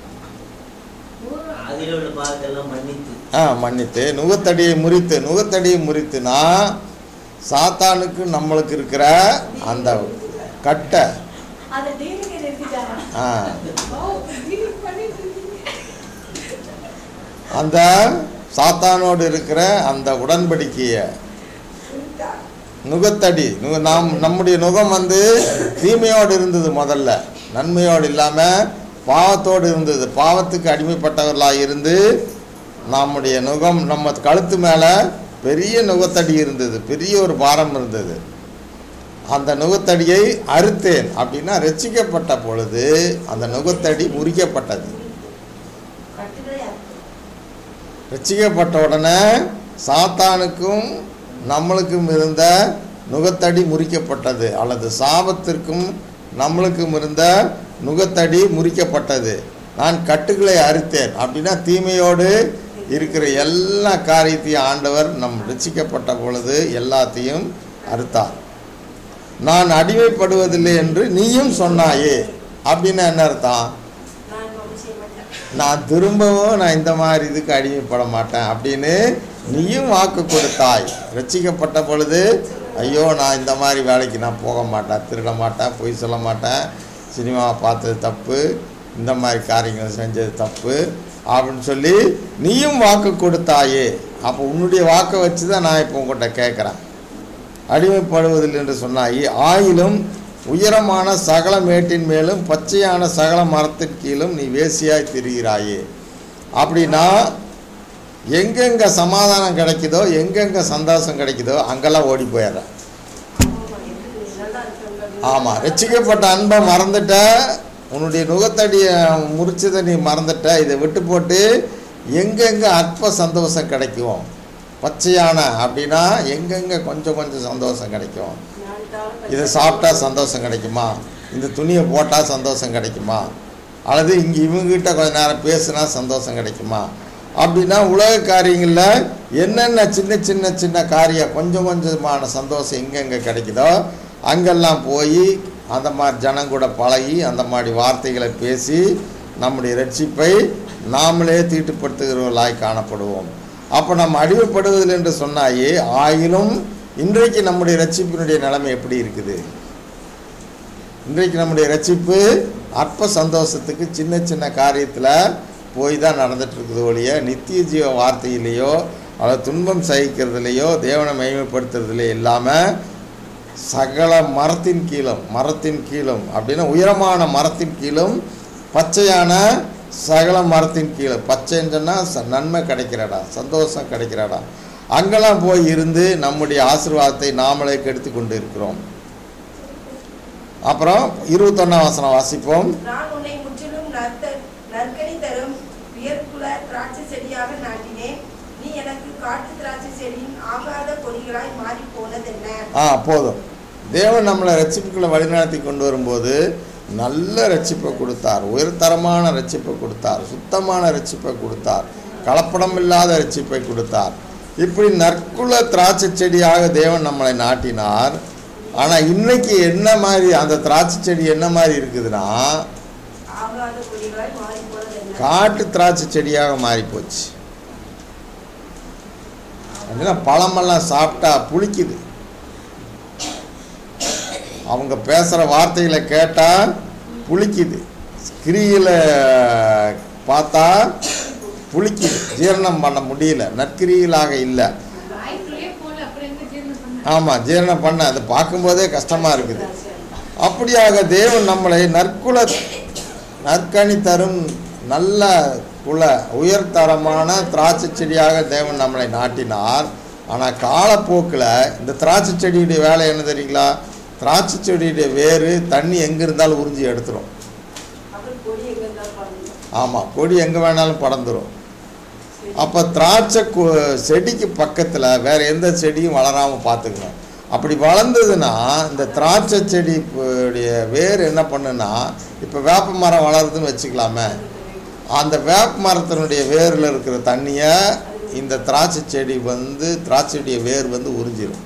[SPEAKER 5] அதில் உள்ள பாவத்தெல்லாம் மன்னித்து
[SPEAKER 1] ஆ மன்னித்து நுகத்தடியை முறித்து நுகத்தடியை முறித்துனா சாத்தானுக்கு நம்மளுக்கு இருக்கிற அந்த கட்டை
[SPEAKER 3] அதை டீலிங் இருக்குதாரா
[SPEAKER 1] ஆ
[SPEAKER 3] டீலிங் பண்ணிட்டு இருக்கீங்க
[SPEAKER 1] அந்த சாத்தானோடு இருக்கிற அந்த உடன்படிக்கையை நுகத்தடி நு நாம் நம்முடைய நுகம் வந்து தீமையோடு இருந்தது முதல்ல நன்மையோடு இல்லாமல் பாவத்தோடு இருந்தது பாவத்துக்கு அடிமைப்பட்டவர்களாக இருந்து நம்முடைய நுகம் நம்ம கழுத்து மேலே பெரிய நுகத்தடி இருந்தது பெரிய ஒரு பாரம் இருந்தது அந்த நுகத்தடியை அறுத்தேன் அப்படின்னா ரட்சிக்கப்பட்ட பொழுது அந்த நுகத்தடி முறிக்கப்பட்டது
[SPEAKER 4] கட்டுகளை அறுத்தோம்.
[SPEAKER 1] ரட்சிக்கப்பட்ட உடனே சாத்தானுக்கும் நம்மளுக்கும் இருந்த நுகத்தடி முறிக்கப்பட்டது அல்லது சாபத்திற்கும் நம்மளுக்கும் இருந்த நுகத்தடி முறிக்கப்பட்டது நான் கட்டுகளை அறுத்தேன் அப்படின்னா தீமையோடு இருக்கிற எல்லா காரியத்தையும் ஆண்டவர் நம் ரட்சிக்கப்பட்ட பொழுது எல்லாத்தையும் அறுத்தார் நான் அடிமைப்படுவதில்லை என்று நீயும் சொன்னாயே அப்படின்னு என்ன அர்த்தம்
[SPEAKER 4] நான் ஒன்றும் செய்ய மாட்டேன்
[SPEAKER 1] நான் திரும்பவும் நான் இந்த மாதிரி இதுக்கு அடிமைப்பட மாட்டேன் அப்படின்னு நீயும் வாக்கு கொடுத்தாய் ரட்சிக்கப்பட்ட பொழுது ஐயோ நான் இந்த மாதிரி வேலைக்கு நான் போக மாட்டேன் திருட மாட்டேன் பொய் சொல்ல மாட்டேன் சினிமாவை பார்த்தது தப்பு இந்த மாதிரி காரியங்களை செஞ்சது தப்பு அப்படின்னு சொல்லி நீயும் வாக்கு கொடுத்தாயே அப்போ உன்னுடைய வாக்கை வச்சு தான் நான் இப்போ உங்கள்கிட்ட கேட்குறேன் அடிமைப்படுவதில் என்று சொன்னாய் ஆயிலும் உயரமான சகல மேட்டின் மேலும் பச்சையான சகல மரத்தின் கீழும் நீ வேசியாய் திரிகிறாயே அப்படின்னா எங்கெங்கே சமாதானம் கிடைக்குதோ எங்கெங்கே சந்தோஷம் கிடைக்குதோ அங்கெல்லாம் ஓடி போயிடுறேன்
[SPEAKER 4] நல்லா இருக்கிறவங்க
[SPEAKER 1] ஆமாம் ரட்சிக்கப்பட்ட அன்பை மறந்துட்ட உன்னுடைய நுகத்தடியை முறிச்சதை நீ மறந்துட்ட இதை விட்டு போட்டு எங்கெங்கே அற்ப சந்தோஷம் கிடைக்கும் பச்சையான அப்படின்னா எங்கெங்கே கொஞ்சம் கொஞ்சம் சந்தோஷம் கிடைக்கும்
[SPEAKER 4] ஞானத்தால்
[SPEAKER 1] இதை சாப்பிட்டா சந்தோஷம் கிடைக்குமா இந்த துணியை போட்டால் சந்தோஷம் கிடைக்குமா அல்லது இங்கே இவங்ககிட்ட கொஞ்ச நேரம் பேசுனா சந்தோஷம் கிடைக்குமா அப்படின்னா உலக காரியங்களில் என்னென்ன சின்ன சின்ன சின்ன காரியம் கொஞ்சம் கொஞ்சமான சந்தோஷம் எங்கெங்கே கிடைக்குதோ அங்கெல்லாம் போய் அந்த மாதிரி ஜனம் கூட பழகி அந்த மாதிரி வார்த்தைகளை பேசி நம்முடைய ரட்சிப்பை நாமளே தீட்டுப்படுத்துகிறவர்களாய் காணப்படுவோம் அப்போ நம்ம அடிமைப்படுவதில் என்று சொன்னாயே ஆயினும் இன்றைக்கு நம்முடைய ரட்சிப்பினுடைய நிலைமை எப்படி இருக்குது இன்றைக்கு நம்முடைய ரட்சிப்பு அற்ப சந்தோஷத்துக்கு சின்ன சின்ன காரியத்தில் போய் தான் நடந்துட்டு இருக்குது ஒழிய நித்திய ஜீவ வார்த்தையிலேயோ அல்லது துன்பம் சகிக்கிறதுலையோ தேவனை மகிமைப்படுத்துறதுலையோ இல்லாமல் சகல மரத்தின் கீழும் மரத்தின் கீழும் அப்படின்னா உயரமான மரத்தின் கீழும் பச்சையான சகல மரத்தின் கீழே பச்சைன்னு சொன்னால் ச நன்மை கிடைக்கிறடா சந்தோஷம் கிடைக்கிறடா அங்கெல்லாம் போய் இருந்து நம்முடைய ஆசீர்வாதத்தை நாமளே கெடுத்து கொண்டு இருக்கிறோம் அப்புறம் இருபத்தொன்னாம் வசனம் வாசிப்போம்
[SPEAKER 4] நான் உன்னை முற்றிலும் நற்த நற்கனி தரும் உயர்குல திராட்சை செடியாக நாட்டினேன் நீ எனக்கு காட்டு திராட்சை செடியின் ஆகாத கொடிகளாய் மாறி போனதென்ன
[SPEAKER 1] ஆ போதும் தேவன் நம்மளை ரட்சிப்புக்குள்ளே வழிநடத்தி கொண்டு வரும்போது நல்ல ரட்சிப்பை கொடுத்தார் உயர்தரமான ரட்சிப்பை கொடுத்தார் சுத்தமான ரட்சிப்பை கொடுத்தார் கலப்படம் இல்லாத ரட்சிப்பை கொடுத்தார் இப்படி நற்குல திராட்சை செடியாக தேவன் நம்மளை நாட்டினார் ஆனால் இன்னைக்கு என்ன மாதிரி அந்த திராட்சை செடி என்ன மாதிரி இருக்குதுன்னா
[SPEAKER 4] ஆகாத கொடிகளாய் மாறி போனதென்ன
[SPEAKER 1] காட்டு திராட்சை செடியாக மாறி போச்சு அப்படின்னா பழமெல்லாம் சாப்பிட்டா புளிக்குது அவங்க பேசுகிற வார்த்தைகளை கேட்டால் புளிக்குது கிரியில் பார்த்தா புளிக்குது ஜீரணம் பண்ண முடியல நற்கிரிகளாக இல்லை
[SPEAKER 6] வாய்க்குள்ளேயே போல அப்புறம் எங்க ஜீரணம் பண்ண
[SPEAKER 1] ஆமாம் ஜீரணம் பண்ண அதை பார்க்கும்போதே கஷ்டமாக இருக்குது அப்படியாக தேவன் நம்மளை நற்குல நற்கனி தரும் நல்ல குல உயர்தரமான திராட்சை செடியாக தேவன் நம்மளை நாட்டினார் ஆனால் காலப்போக்கில் இந்த திராட்சை செடியுடைய வேலை என்ன தெரியுங்களா திராட்சை செடியுடைய வேறு தண்ணி எங்கே இருந்தாலும் உறிஞ்சி எடுத்துரும்
[SPEAKER 4] அப்புறம் கொடி எங்க இருந்தாலும் பாருங்க
[SPEAKER 1] ஆமாம் கொடி எங்கே வேணாலும் படர்ந்துரும் அப்போ திராட்சை கு- செடிக்கு பக்கத்தில் வேற எந்த செடியும் வளராமல் பார்த்துக்கணும் அப்படி வளர்ந்ததுன்னா இந்த திராட்சை செடி உடைய வேர் என்ன பண்ணுன்னா இப்போ வேப்ப மரம் வளருதுன்னு வச்சுக்கலாமே அந்த வேப்ப மரத்தினுடைய வேரில் இருக்கிற தண்ணியை இந்த திராட்சை செடி வந்து திராட்சையுடைய வேர் வந்து உறிஞ்சிரும்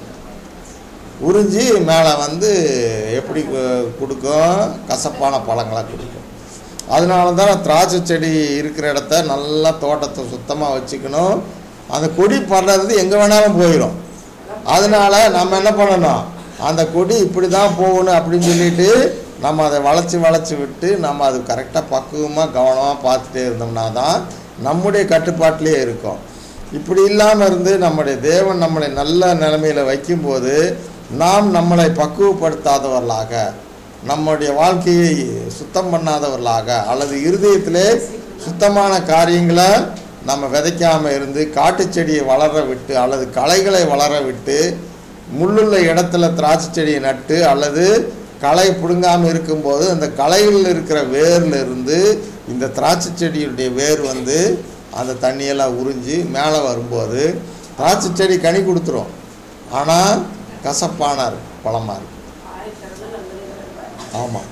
[SPEAKER 1] உறிஞ்சி மேலே வந்து எப்படி கு- கொடுக்கும் கசப்பான பழங்களை கொடுக்கும் அதனால தான் திராட்சை செடி இருக்கிற இடத்த நல்லா தோட்டத்தை சுத்தமாக வச்சுக்கணும் அந்த கொடி படுறது எங்கே வேணாலும் போயிடும் அதனால நம்ம என்ன பண்ணணும் அந்த கொடி இப்படி தான் போகணும் அப்படின்னு சொல்லிட்டு நம்ம அதை வளைச்சி வளைச்சி விட்டு நம்ம அது கரெக்டாக பக்குவமாக கவனமாக பார்த்துட்டே இருந்தோம்னா தான் நம்முடைய கட்டுப்பாட்டிலே இருக்கும் இப்படி இல்லாமல் இருந்து நம்முடைய தேவன் நம்மளை நல்ல நிலைமையில் வைக்கும்போது நாம் நம்மளை பக்குவப்படுத்தாதவர்களாக நம்முடைய வாழ்க்கையை சுத்தம் பண்ணாதவர்களாக அல்லது இருதயத்திலே சுத்தமான காரியங்களை நம்ம விதைக்காம இருந்து காட்டுச் செடியை வளர விட்டு அல்லது களைகளை வளர விட்டு முள்ளுள்ள இடத்துல திராட்சை செடியை நட்டு அல்லது களை பிடுங்காமல் இருக்கும்போது அந்த களைகளில் இருக்கிற வேர்ல இருந்து இந்த திராட்சை செடியுடைய வேர் வந்து அந்த தண்ணியெல்லாம் உறிஞ்சி மேலே வரும்போது திராட்சை செடி கனி கொடுத்துரும் ஆனால் கசப்பான இருக்கும் பழமாக இருக்கும்
[SPEAKER 4] ஆயிரத்தி நல்லது
[SPEAKER 1] ஆமாம்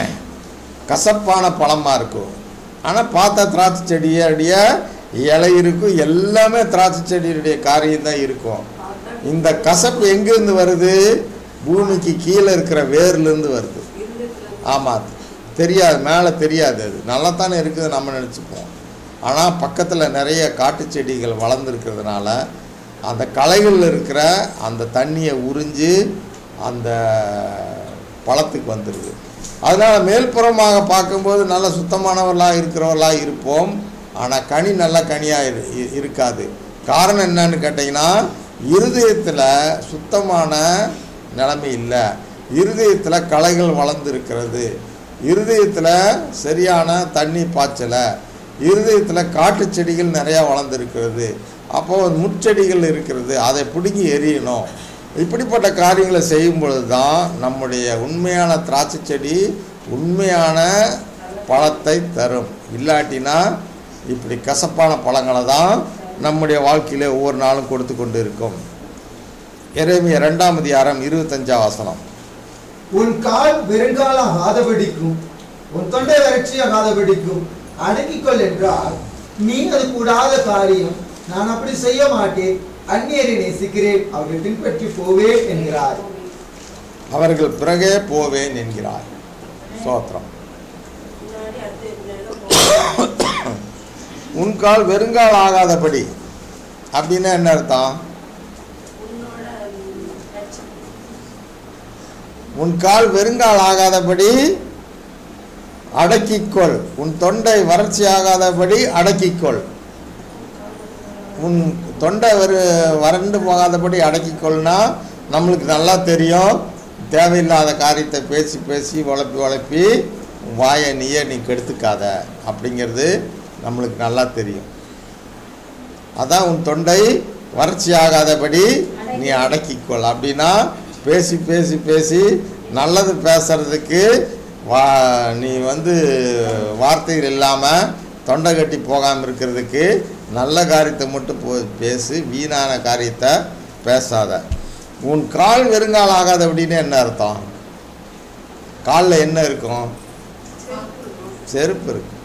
[SPEAKER 1] கசப்பான பழமாக இருக்கும் ஆனால் பார்த்தா திராட்சை செடியுடைய இலை இருக்கும் எல்லாமே திராட்சை செடியுடைய காரியம் தான் இருக்கும் இந்த கசப்பு எங்கேருந்து வருது பூமிக்கு கீழே இருக்கிற வேர்லேருந்து வருது ஆமாம் தெரியாது மேலே தெரியாது அது நல்லா தானே இருக்குது நம்ம நினச்சிப்போம் ஆனால் பக்கத்தில் நிறைய காட்டு செடிகள் வளர்ந்துருக்கிறதுனால அந்த களைகளில் இருக்கிற அந்த தண்ணியை உறிஞ்சி அந்த பழத்துக்கு வந்துடுது அதனால் மேல்புறமாக பார்க்கும்போது நல்ல சுத்தமானவர்களாக இருக்கிறவர்களாக இருப்போம் ஆனால் கனி நல்ல கனியாக இரு இ- இருக்காது காரணம் என்னன்னு கேட்டிங்கன்னா இருதயத்தில் சுத்தமான நிலைமை இல்லை இருதயத்தில் களைகள் வளர்ந்துருக்கிறது இருதயத்தில் சரியான தண்ணி பாய்ச்சலை இருதயத்தில் காட்டு செடிகள் நிறையா வளர்ந்துருக்கிறது அப்போ முட்செடிகள் இருக்கிறது அதை பிடுங்கி எரியணும் இப்படிப்பட்ட காரியங்களை செய்யும் பொழுது தான் நம்முடைய உண்மையான திராட்சை செடி உண்மையான பழத்தை தரும் இல்லாட்டினா இப்படி கசப்பான பழங்களை தான் நம்முடைய வாழ்க்கையில ஒவ்வொரு நாளும் கொடுத்து கொண்டு இருக்கும் எரேமியா ரெண்டாம் அதிகாரம் இருபத்தஞ்சாம் வசனம்
[SPEAKER 2] உன் கால் வெறுங்காலம் ஆகாதபடிக்கும் உன் தொண்டை வறட்சி ஆகாதபடிக்கும் அடக்கிக்கொள் என்றால் நீ அது கூடாத காரியம் நான் அப்படி செய்ய மாட்டேன் அந்நியரை நேசிக்கிறேன் அவர்கள் பின்பற்றி போவேன் என்கிறார்
[SPEAKER 1] அவர்கள் பிறகே போவேன் என்கிறார் சோத்திரம்
[SPEAKER 4] முன்னாடி அடுத்து முன்னாடி போவோம்.
[SPEAKER 1] உன் கால் வெறுங்கால் ஆகாதபடி அப்படின்னா என்ன அர்த்தம்
[SPEAKER 4] உன்னோட ம், லட்சம்.
[SPEAKER 1] உன் கால் வெறுங்கால் ஆகாதபடி அடக்கிக்கொள் உன் தொண்டை வறட்சி ஆகாதபடி அடக்கிக்கொள் உன் தொண்டை வெறு வறண்டு போகாதபடி அடக்கிக்கொள்னா நம்மளுக்கு நல்லா தெரியும் தேவையில்லாத காரியத்தை பேசி பேசி உழப்பி உழப்பி உன் வாயை நீயே நீ கெடுத்துக்காத அப்படிங்கிறது நம்மளுக்கு நல்லா தெரியும் அதான் உன் தொண்டை வறட்சி ஆகாதபடி நீ அடக்கிக்கொள் அப்படின்னா பேசி பேசி பேசி நல்லது பேசுறதுக்கு வா நீ வந்து வார்த்தைகள் இல்லாமல் தொண்டை கட்டி போகாமல் இருக்கிறதுக்கு நல்ல காரியத்தை மட்டும் போ பேசு வீணான காரியத்தை பேசாத உன் கால் வெறுங்கால் ஆகாத அப்படின்னு என்ன அர்த்தம் காலில் என்ன இருக்கும் செருப்பு இருக்கு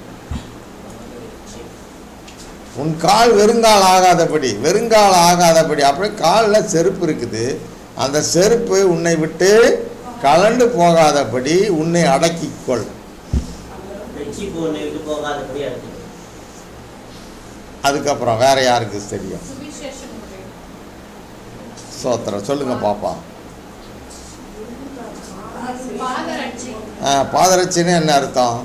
[SPEAKER 1] உன் கால் வெறுங்கால் ஆகாதபடி வெறுங்கால் ஆகாதபடி அப்படியே காலில் செருப்பு இருக்குது அந்த செருப்பு உன்னை விட்டு கலண்டு போகாதபடி உன்னை அடக்கிக்கொள்
[SPEAKER 5] ரட்சிப்பு உன்னை விட்டு போகாதபடி அடக்கிக்கோ
[SPEAKER 1] அதுக்கப்புறம் வேற யாருக்கு தெரியும்
[SPEAKER 6] சுவிசேஷம் உடைய
[SPEAKER 1] சோத்திரம் சொல்லுங்க பாப்பா
[SPEAKER 6] பாதரட்சி
[SPEAKER 1] ஆ, பாதரட்சின்னு என்ன அர்த்தம்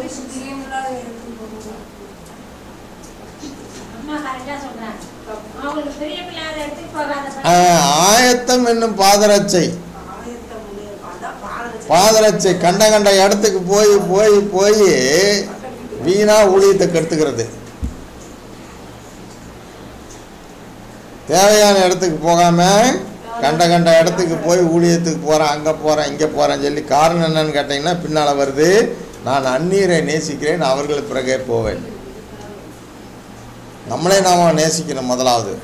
[SPEAKER 3] அம்மா கரெக்டா சொல்றாங்க அவங்களுக்கு பிரியமில்லாத இடத்துக்கு போகாத
[SPEAKER 1] ஆ, ஆயத்தம் என்னும் பாதரட்சை
[SPEAKER 4] ஆயத்தம் உடைய- அதான் பாதரட்சை.
[SPEAKER 1] பாதரட்சை கண்ட கண்ட இடத்துக்கு போய் போய் போய் வீணா ஊழியத்தை கெடுத்துக்கிறது தேவையான இடத்துக்கு போகாம கண்ட கண்ட இடத்துக்கு போய் ஊழியத்துக்கு போகிறேன் அங்கே போகிறேன் இங்கே போகிறேன்னு சொல்லி காரணம் என்னன்னு கேட்டிங்கன்னா பின்னால் வருது நான் அந்நீரை நேசிக்கிறேன் அவர்களுக்கு பிறகே போவேன் நம்மளே நாம் நேசிக்கணும் முதலாவது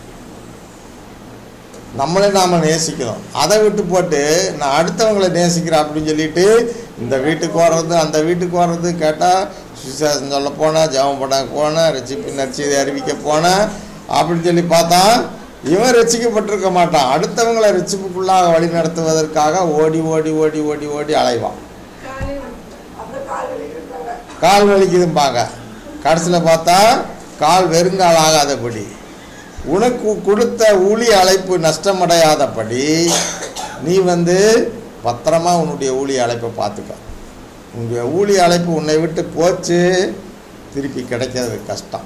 [SPEAKER 1] நம்மளே நாம் நேசிக்கணும் அதை விட்டு போட்டு நான் அடுத்தவங்களை நேசிக்கிறேன் அப்படின்னு சொல்லிட்டு இந்த வீட்டுக்கு வர்றது அந்த வீட்டுக்கு வர்றது கேட்டால் சுவிசேஷம் சொல்ல போனேன் ஜெபம் பண்ண போனேன் ரெச்சிப்பி நற்செய்தி அறிவிக்க போனேன் அப்படின்னு சொல்லி பார்த்தா இவன் ரசிக்கப்பட்டிருக்க மாட்டான் அடுத்தவங்களை ரட்சிப்புக்குள்ளாக வழி நடத்துவதற்காக ஓடி ஓடி ஓடி ஓடி ஓடி அலைவான்
[SPEAKER 4] அப்புறம் கால் வலிக்கிறாங்க
[SPEAKER 1] கால் வலிக்குதும்பாங்க கடைசியில் பார்த்தா கால் வெறுங்கால் ஆகாதபடி உனக்கு கொடுத்த ஊழிய அழைப்பு நஷ்டமடையாதபடி நீ வந்து பத்திரமா உன்னுடைய ஊழிய அழைப்பை பார்த்துக்க உன்னுடைய ஊழிய அழைப்பு உன்னை விட்டு போச்சு திருப்பி கிடைக்கிறது கஷ்டம்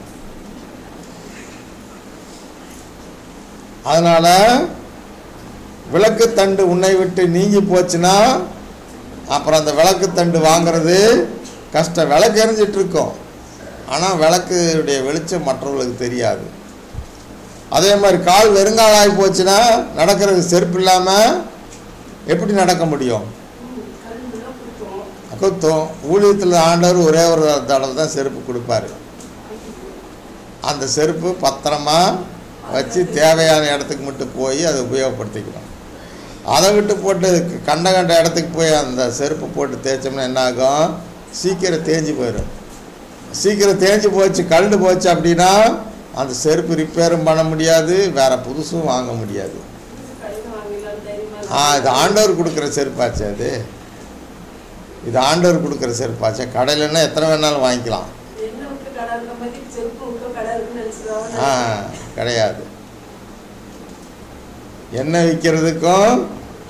[SPEAKER 1] அதனால் விளக்குத்தண்டு உன்னை விட்டு நீங்கி போச்சுன்னா அப்புறம் அந்த விளக்குத்தண்டு வாங்குறது கஷ்டம் விளக்கு எரிஞ்சிட்டு இருக்கும் ஆனால் விளக்குடைய வெளிச்சம் மற்றவர்களுக்கு தெரியாது அதே மாதிரி கால் வெறுங்காலாகி போச்சுன்னா நடக்கிறது செருப்பு இல்லாமல் எப்படி நடக்க முடியும்
[SPEAKER 4] கல்லுலாம் குத்தும்
[SPEAKER 1] குத்தும் ஊழியத்தில் ஆண்டவர் ஒரே ஒரு தடவை தான் செருப்பு கொடுப்பாரு அந்த செருப்பு பத்திரமா வச்சு தேவையான இடத்துக்கு மட்டும் போய் அதை உபயோகப்படுத்திக்கணும் அதை விட்டு போட்டு கண்ட கண்ட இடத்துக்கு போய் அந்த செருப்பு போட்டு தேய்ச்சோம்னா என்ன ஆகும் சீக்கிரம் தேஞ்சு போயிடும் சீக்கிரம் தேஞ்சு போச்சு கழுண்டு போச்சு அப்படின்னா அந்த செருப்பு ரிப்பேரும் பண்ண முடியாது வேற புதுசும் வாங்க முடியாது
[SPEAKER 4] கடையில் வாங்கிடலாம் தைரியமா
[SPEAKER 1] ஆ இது ஆண்டவர் கொடுக்குற செருப்பாச்சு அது இது ஆண்டவர் கொடுக்குற செருப்பாச்சு கடையிலன்னா எத்தனை வேணாலும் வாங்கிக்கலாம்
[SPEAKER 4] என்ன விட்டு கடை இருக்க மாதிரி செருப்பு விட்டு கடை இருக்குன்னு
[SPEAKER 1] ஆ
[SPEAKER 4] நினைச்சுதான்
[SPEAKER 1] கிடையாது எண்ணெய் விற்கிறதுக்கும்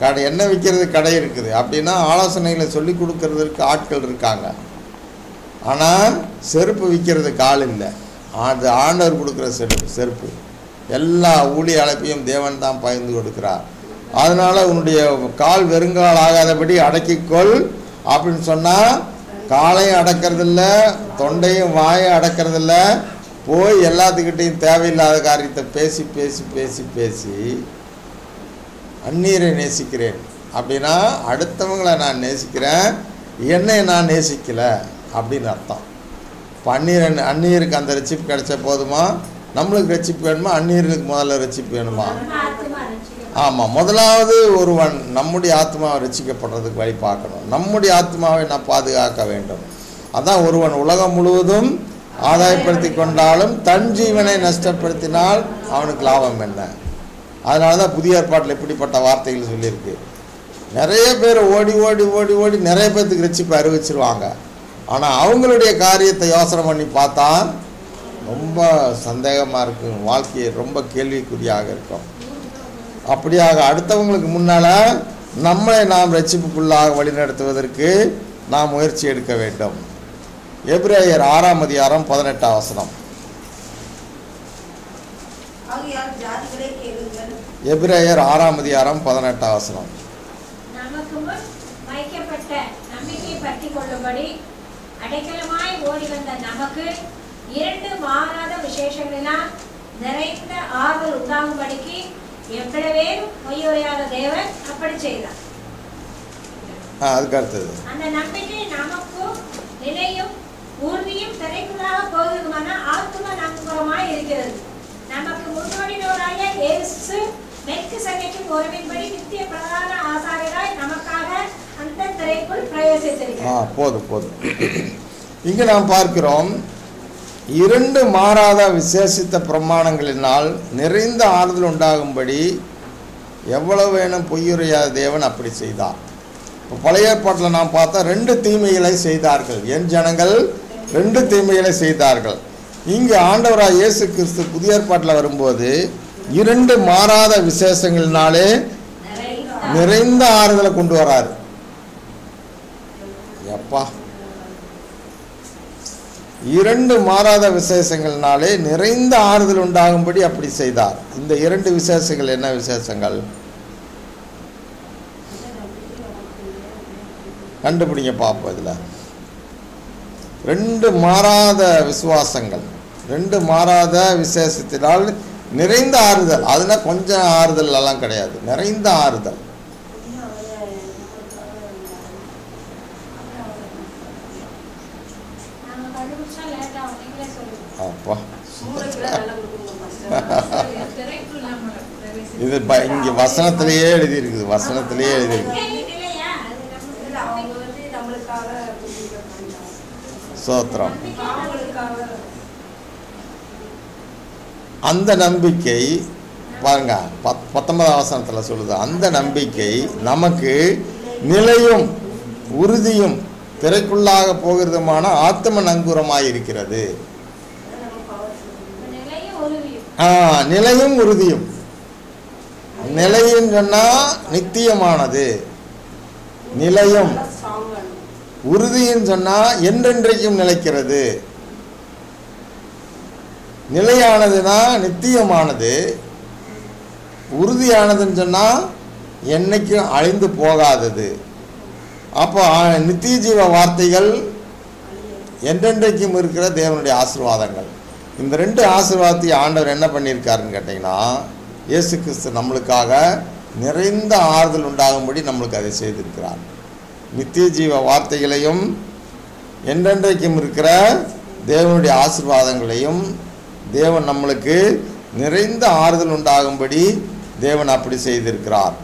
[SPEAKER 1] கடை எண்ணெய் விற்கிறது கடை இருக்குது அப்படின்னா ஆலோசனைகளை சொல்லி கொடுக்கறதுக்கு ஆட்கள் இருக்காங்க ஆனால் செருப்பு விற்கிறதுக்கு ஆள் இல்லை அது ஆண்டவர் கொடுக்குற செருப்பு செருப்பு எல்லா ஊழிய அழைப்பையும் தேவன் தான் பகிர்ந்து கொடுக்கிறார் அதனால் உன்னுடைய கால் வெறுங்கால் ஆகாதபடி அடக்கிக்கொள் அப்படின்னு சொன்னால் காலையும் அடக்கிறதில்ல தொண்டையும் வாயும் அடக்கிறதில்ல போய் எல்லாத்துக்கிட்டையும் தேவையில்லாத காரியத்தை பேசி பேசி பேசி பேசி அந்நீரை நேசிக்கிறேன் அப்படின்னா அடுத்தவங்களை நான் நேசிக்கிறேன் என்னை நான் நேசிக்கலை அப்படின்னு அர்த்தம் இப்போ அந்நீர் அந்நீருக்கு அந்த ரெச்சிப் கிடைச்ச போதுமா நம்மளுக்கு ரெச்சிப் வேணுமா அந்நீருக்கு முதல்ல ரெச்சிப் வேணுமா
[SPEAKER 3] நம்ம ஆத்துமா ரட்சிக்கப்படும்.
[SPEAKER 1] ஆமாம் முதலாவது ஒருவன் நம்முடைய ஆத்மாவை ரசிக்கப்படுறதுக்கு வழி பார்க்கணும் நம்முடைய ஆத்மாவை நான் பாதுகாக்க வேண்டும் அதான் ஒருவன் உலகம் முழுவதும் ஆதாயப்படுத்தி கொண்டாலும் தன் ஜீவனை நஷ்டப்படுத்தினால் அவனுக்கு லாபம் என்ன அதனால தான் புதிய ஏற்பாட்டில் இப்படிப்பட்ட வார்த்தைகள் சொல்லியிருக்கு நிறைய பேர் ஓடி ஓடி ஓடி ஓடி நிறைய பேர்த்துக்கு ரட்சிப்பை அறிவிச்சிருவாங்க ஆனால் அவங்களுடைய காரியத்தை யோசனை பண்ணி பார்த்தா ரொம்ப சந்தேகமாக இருக்கும் வாழ்க்கையை ரொம்ப கேள்விக்குறியாக இருக்கும் அப்படியாக அடுத்தவங்களுக்கு முன்னால் நம்மளை நாம் ரட்சிப்புக்குள்ளாக வழிநடத்துவதற்கு நாம் முயற்சி எடுக்க வேண்டும் எபிரேயர் ஆறாம் அதிகாரம் பதினெட்டாம் வசனம்
[SPEAKER 7] ஆகையால் ஜாதிகளே கேளுங்கள்
[SPEAKER 1] எபிரேயர் ஆறாம் அதிகாரம் பதினெட்டாம் வசனம்
[SPEAKER 3] நமக்கு முன் வைக்கப்பட்ட நம்பிக்கை பற்றி கொள்ளும்படி அடைக்கலமாய் ஓடி வந்த நமக்கு இரண்டு மாறாத விசேஷங்களினால் நிறைந்த ஆறுதல் உண்டாகும்படிக்கு எவ்வளவேனும் பொய்யுரையாத தேவன் அப்படி செய்தார்
[SPEAKER 1] ஆ அதுக்கு அடுத்தது
[SPEAKER 3] அந்த நம்பிக்கை நமக்கும் நிலையும் உறுதியும் திரைக்குள்ளாக போகுதுமான ஆத்தும நங்குரமாய் இருக்கிறது நமக்கு முன்னோடினோராய இயேசு மெற்கு சகைக்கும் உறவின்படி நித்திய பிரதான ஆசாரியராய் நமக்காக அந்த திரைக்குள்
[SPEAKER 1] ஆ
[SPEAKER 3] பிரவேசித்திருக்கிறார்
[SPEAKER 1] போதும் போதும் இங்கே நாம் பார்க்கிறோம் இரண்டு மாறாத விசேஷித்த பிரமாணங்களினால் நிறைந்த ஆறுதல் உண்டாகும்படி எவ்வளவு வேணும் பொய்யுரையாத தேவன் அப்படி செய்தார் இப்போ பழைய ஏற்பாட்டில் நாம் பார்த்தா ரெண்டு தீமைகளை செய்தார்கள் என் ஜனங்கள் ரெண்டு தீமைகளை செய்தார்கள் இங்கு ஆண்டவராக இயேசு கிறிஸ்து புதிய ஏற்பாட்டில் வரும்போது இரண்டு மாறாத விசேஷங்களினாலே நிறைந்த ஆறுதலை கொண்டு வராரு எப்பா இரண்டு மாறாத விசேஷங்கள்னாலே நிறைந்த ஆறுதல் உண்டாகும்படி அப்படி செய்தார் இந்த இரண்டு விசேஷங்கள் என்ன விசேஷங்கள் கண்டுபிடிங்க பார்ப்போம் இதில் ரெண்டு மாறாத விசுவாசங்கள் ரெண்டு மாறாத விசேஷத்தினால் நிறைந்த ஆறுதல் அதுனா கொஞ்சம் ஆறுதல் எல்லாம் கிடையாது நிறைந்த ஆறுதல்
[SPEAKER 3] நாங்க கண்டுபிடிச்சா லேட் ஆகும் நீங்களே சொல்லுங்க
[SPEAKER 1] அப்பா
[SPEAKER 4] மூளைக்கெல்லாம் நல்லா கொடுக்கணும் பாஸ்டர்.
[SPEAKER 6] திரைக்குள் நம்ம பிரவேசி
[SPEAKER 1] இது ப இங்கே வசனத்திலேயே எழுதியிருக்குது வசனத்திலேயே எழுதியிருக்கு
[SPEAKER 3] நம்பிக்கை இல்லையா அது நமக்கு
[SPEAKER 4] இல்ல, அவங்க வந்து நம்மளுக்காக புரிஞ்சுக்க பண்ணாங்க.
[SPEAKER 1] சோத்திரம்
[SPEAKER 4] அவங்களுக்காக
[SPEAKER 1] அந்த நம்பிக்கை பாருங்க பத் பத்தொன்பதாம் வசனத்தில் சொல்லுது அந்த நம்பிக்கை நமக்கு நிலையும் உறுதியும் திரைக்குள்ளாக போகிறதுமான ஆத்ம நங்கூரமாய் இருக்கிறது
[SPEAKER 3] நிலையும் உறுதியும்
[SPEAKER 1] ஆ, நிலையும் உறுதியும் நிலையும் சொன்னால் நித்தியமானது நிலையும்
[SPEAKER 4] நல்லா ஸ்ட்ராங்கான
[SPEAKER 1] உறுதின்னு சொன்னால் என்றென்றைக்கும் நிலைக்கிறது நிலையானதுன்னா நித்தியமானது உறுதியானதுன்னு சொன்னால் என்னைக்கும் அழிந்து போகாதது அப்போ ஆ, நித்திய ஜீவ வார்த்தைகள் என்றென்றைக்கும் இருக்கிற தேவனுடைய ஆசீர்வாதங்கள் இந்த ரெண்டு ஆசீர்வாதத்தையும் ஆண்டவர் என்ன பண்ணியிருக்காருன்னு கேட்டிங்கன்னா இயேசு கிறிஸ்து நம்மளுக்காக நிறைந்த ஆறுதல் உண்டாகும்படி நம்மளுக்கு அதை செய்திருக்கிறார் நித்திய ஜீவ வார்த்தைகளையும் என்றென்றைக்கும் இருக்கிற தேவனுடைய ஆசீர்வாதங்களையும் தேவன் நம்மளுக்கு நிறைந்த ஆறுதல் உண்டாகும்படி தேவன் அப்படி செய்திருக்கிறார்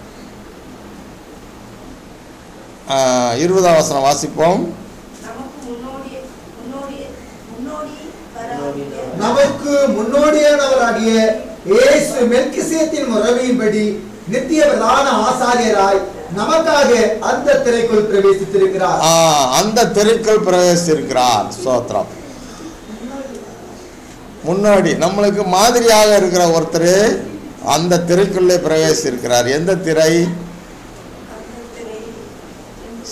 [SPEAKER 1] ஆஹ், இருபதாம் வசனம் வாசிப்போம்
[SPEAKER 7] நமக்கு முன்னோடி முன்னோடி முன்னோடி வர
[SPEAKER 2] நமக்கு முன்னோடியானவராகிய இயேசு மெல்கிசேத்தின் முறைமையின்படி நித்திய பிரதான ஆசாரியராய் நமக்காக அந்த திரைக்குள் பிரவேசித்திருக்கிறார்
[SPEAKER 1] ஆஹ், அந்த தெருக்கள் பிரவேசித்திருக்கிறார் ஸ்தோத்திரம் முன்னாடி நம்மளுக்கு மாதிரியாக இருக்கிற ஒருத்தர் அந்த திரைக்குள்ளே பிரவேசித்திருக்கிறார் எந்த திரை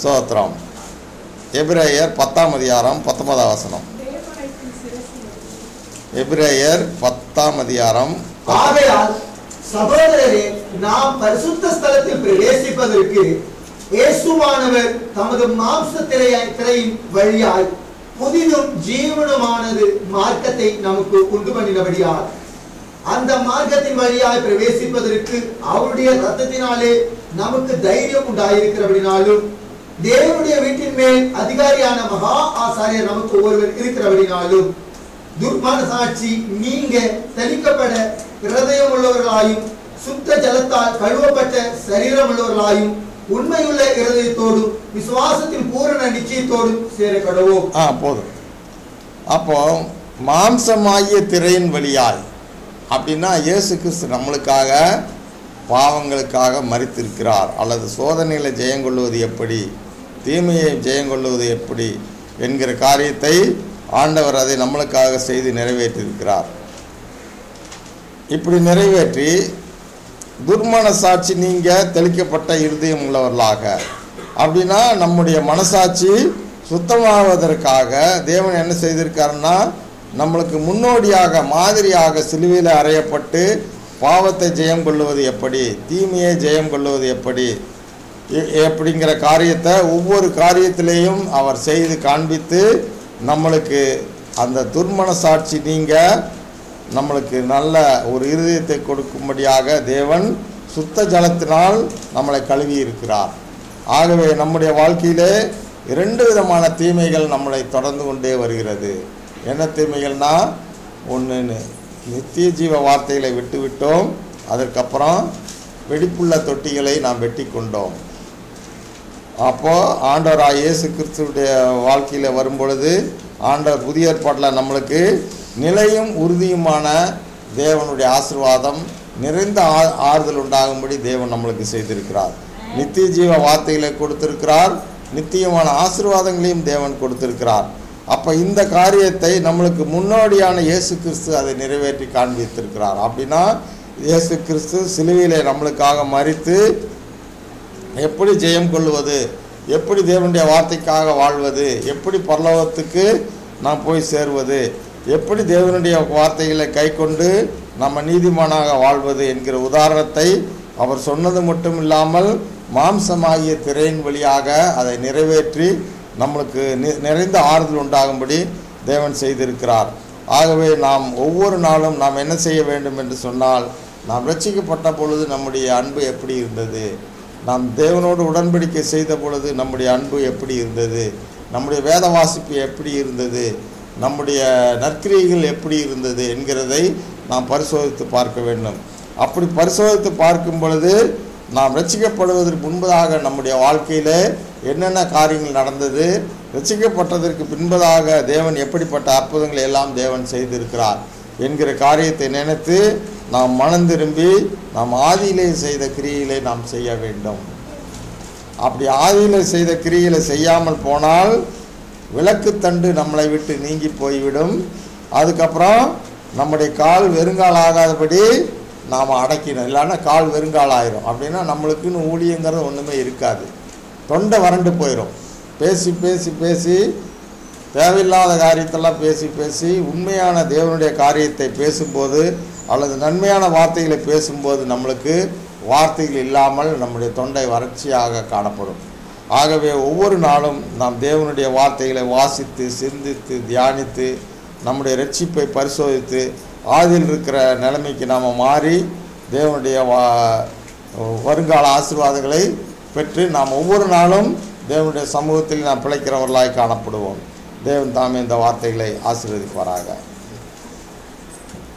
[SPEAKER 1] ஸ்தோத்திரம் எபிரேயர் பத்தாம் அதிகாரம் பத்தொன்பதாம் வசனம்
[SPEAKER 6] தேவனைக்கு சிரசில்
[SPEAKER 1] எபிரேயர் பத்தாம் அதிகாரம் பத்து-
[SPEAKER 2] ஆகையால் சகோதரரே நாம் பரிசுத்த ஸ்தலத்தில் பிரவேசிப்பதற்கு இயேசுவானவர் தமது மாம்ச திரையாய் திரையின் வழியாய் புதிதும் ஜீவனுமானது மார்க்கத்தை நமக்கு உண்டு பண்ணினபடியால் அந்த மார்க்கத்தின் வழியாய் பிரவேசிப்பதற்கு அவருடைய ரத்தத்தினாலே நமக்கு தைரியம் உண்டாயிருக்கிறபடினாலும் தேவனுடைய வீட்டின் மேல் அதிகாரியான மகா ஆசாரியர் நமக்கு ஒருவர் இருக்கிறபடினாலும் துர்மான சாட்சி நீங்க தெளிக்கப்பட இருதயம் உள்ளவர்களாயும் சுத்த ஜலத்தால் கழுவப்பட்ட சரீரம் உள்ளவர்களாயும் உண்மையுள்ள இருதயத்தோடும் விசுவாசத்தின் பூரண நிச்சயத்தோடும் சேரக்கடவோம்
[SPEAKER 1] ஆ போதும் அப்போ மாம்சமாகிய திரையின் வழியாய் அப்படின்னா இயேசு கிறிஸ்து நம்மளுக்காக பாவங்களுக்காக மறித்திருக்கிறார் அல்லது சோதனைகளை ஜெயங்கொள்வது எப்படி தீமையை ஜெயங்கொள்வது எப்படி என்கிற காரியத்தை ஆண்டவர் அதை நம்மளுக்காக செய்து நிறைவேற்றியிருக்கிறார் இப்படி நிறைவேற்றி துர்மன சாட்சி நீங்க தெளிக்கப்பட்ட இருதயம் உள்ளவர்களாக அப்படின்னா நம்முடைய மனசாட்சி சுத்தமாவதற்காக தேவன் என்ன செய்திருக்காருன்னா நம்மளுக்கு முன்னோடியாக மாதிரியாக சிலுவையில் அறையப்பட்டு பாவத்தை ஜெயம் கொள்ளுவது எப்படி தீமையை ஜெயம் கொள்ளுவது எப்படி எ- எப்படிங்கிற காரியத்தை ஒவ்வொரு காரியத்திலேயும் அவர் செய்து காண்பித்து நம்மளுக்கு அந்த துர்மன சாட்சி நீங்க நம்மளுக்கு நல்ல ஒரு இருதயத்தை கொடுக்கும்படியாக தேவன் சுத்த ஜலத்தினால் நம்மளை கழுவி இருக்கிறார் ஆகவே நம்முடைய வாழ்க்கையிலே இரண்டு விதமான தீமைகள் நம்மளை தொடர்ந்து கொண்டே வருகிறது என்ன தீமைகள்னா ஒன்று நித்திய ஜீவ வார்த்தைகளை விட்டு விட்டோம் அதற்கப்புறம் வெடிப்புள்ள தொட்டிகளை நாம் வெட்டி கொண்டோம் அப்போது ஆண்டவராக இயேசு கிறிஸ்துவுடைய வாழ்க்கையில் வரும்பொழுது ஆண்டவர் புதிய ஏற்பாட்டில் நம்மளுக்கு நிலையும் உறுதியுமான தேவனுடைய ஆசீர்வாதம் நிறைந்த ஆ- ஆறுதல் உண்டாகும்படி தேவன் நம்மளுக்கு செய்திருக்கிறார் நித்திய ஜீவ வார்த்தைகளை கொடுத்திருக்கிறார் நித்தியமான ஆசீர்வாதங்களையும் தேவன் கொடுத்திருக்கிறார் அப்போ இந்த காரியத்தை நம்மளுக்கு முன்னோடியான இயேசு கிறிஸ்து அதை நிறைவேற்றி காண்பித்திருக்கிறார் அப்படின்னா இயேசு கிறிஸ்து சிலுவையிலே நம்மளுக்காக மறித்து எப்படி ஜெயம் கொள்வது எப்படி தேவனுடைய வார்த்தைக்காக வாழ்வது எப்படி பரலோகத்துக்கு நாம் போய் சேர்வது எப்படி தேவனுடைய வார்த்தைகளை கைக்கொண்டு நம்ம நீதிமானாக வாழ்வது என்கிற உதாரணத்தை அவர் சொன்னது மட்டும் இல்லாமல் மாம்சமாகிய திரையின் வழியாக அதை நிறைவேற்றி நம்மளுக்கு நி- நிறைந்த ஆறுதல் உண்டாகும்படி தேவன் செய்திருக்கிறார் ஆகவே நாம் ஒவ்வொரு நாளும் நாம் என்ன செய்ய வேண்டும் என்று சொன்னால் நாம் ரட்சிக்கப்பட்ட பொழுது நம்முடைய அன்பு எப்படி இருந்தது நாம் தேவனோடு உடன்படிக்கை செய்த பொழுது நம்முடைய அன்பு எப்படி இருந்தது நம்முடைய வேத வாசிப்பு எப்படி இருந்தது நம்முடைய நற்கிரியைகள் எப்படி இருந்தது என்கிறதை நாம் பரிசோதித்து பார்க்க வேண்டும் அப்படி பரிசோதித்து பார்க்கும் பொழுது நாம் ரட்சிக்கப்படுவதற்கு முன்பதாக நம்முடைய வாழ்க்கையிலே என்னென்ன காரியங்கள் நடந்தது ரட்சிக்கப்பட்டதற்கு பின்பதாக தேவன் எப்படிப்பட்ட அற்புதங்களை எல்லாம் தேவன் செய்திருக்கிறார் என்கிற காரியத்தை நினைத்து நாம் மனம் திரும்பி நாம் ஆதியிலே செய்த கிரியிலே நாம் செய்ய வேண்டும் அப்படி ஆதியிலே செய்த கிரியில செய்யாமல் போனால் விளக்குத்தண்டு நம்மளை விட்டு நீங்கி போய்விடும் அதுக்கப்புறம் நம்முடைய கால் வெறுங்கால் ஆகாதபடி நாம் அடக்கிடும் இல்லைன்னா கால் வெறுங்கால் ஆயிரும் அப்படின்னா நம்மளுக்குன்னு ஊழியங்கிறது ஒன்றுமே இருக்காது தொண்டை வறண்டு போயிடும் பேசி பேசி பேசி தேவையில்லாத காரியத்தெல்லாம் பேசி பேசி உண்மையான தேவனுடைய காரியத்தை பேசும்போது அல்லது நன்மையான வார்த்தைகளை பேசும்போது நம்மளுக்கு வார்த்தைகள் இல்லாமல் நம்முடைய தொண்டை வறட்சியாக காணப்படும் ஆகவே ஒவ்வொரு நாளும் நாம் தேவனுடைய வார்த்தைகளை வாசித்து சிந்தித்து தியானித்து நம்முடைய ரட்சிப்பை பரிசோதித்து ஆதியில் இருக்கிற நிலைமைக்கு நாம் மாறி தேவனுடைய வா வருங்கால ஆசீர்வாதங்களை பெற்று நாம் ஒவ்வொரு நாளும் தேவனுடைய சமூகத்தில் நாம் பிழைக்கிறவர்களாய் காணப்படுவோம் தேவன் தாமே இந்த வார்த்தைகளை ஆசீர்வதிப்பாராக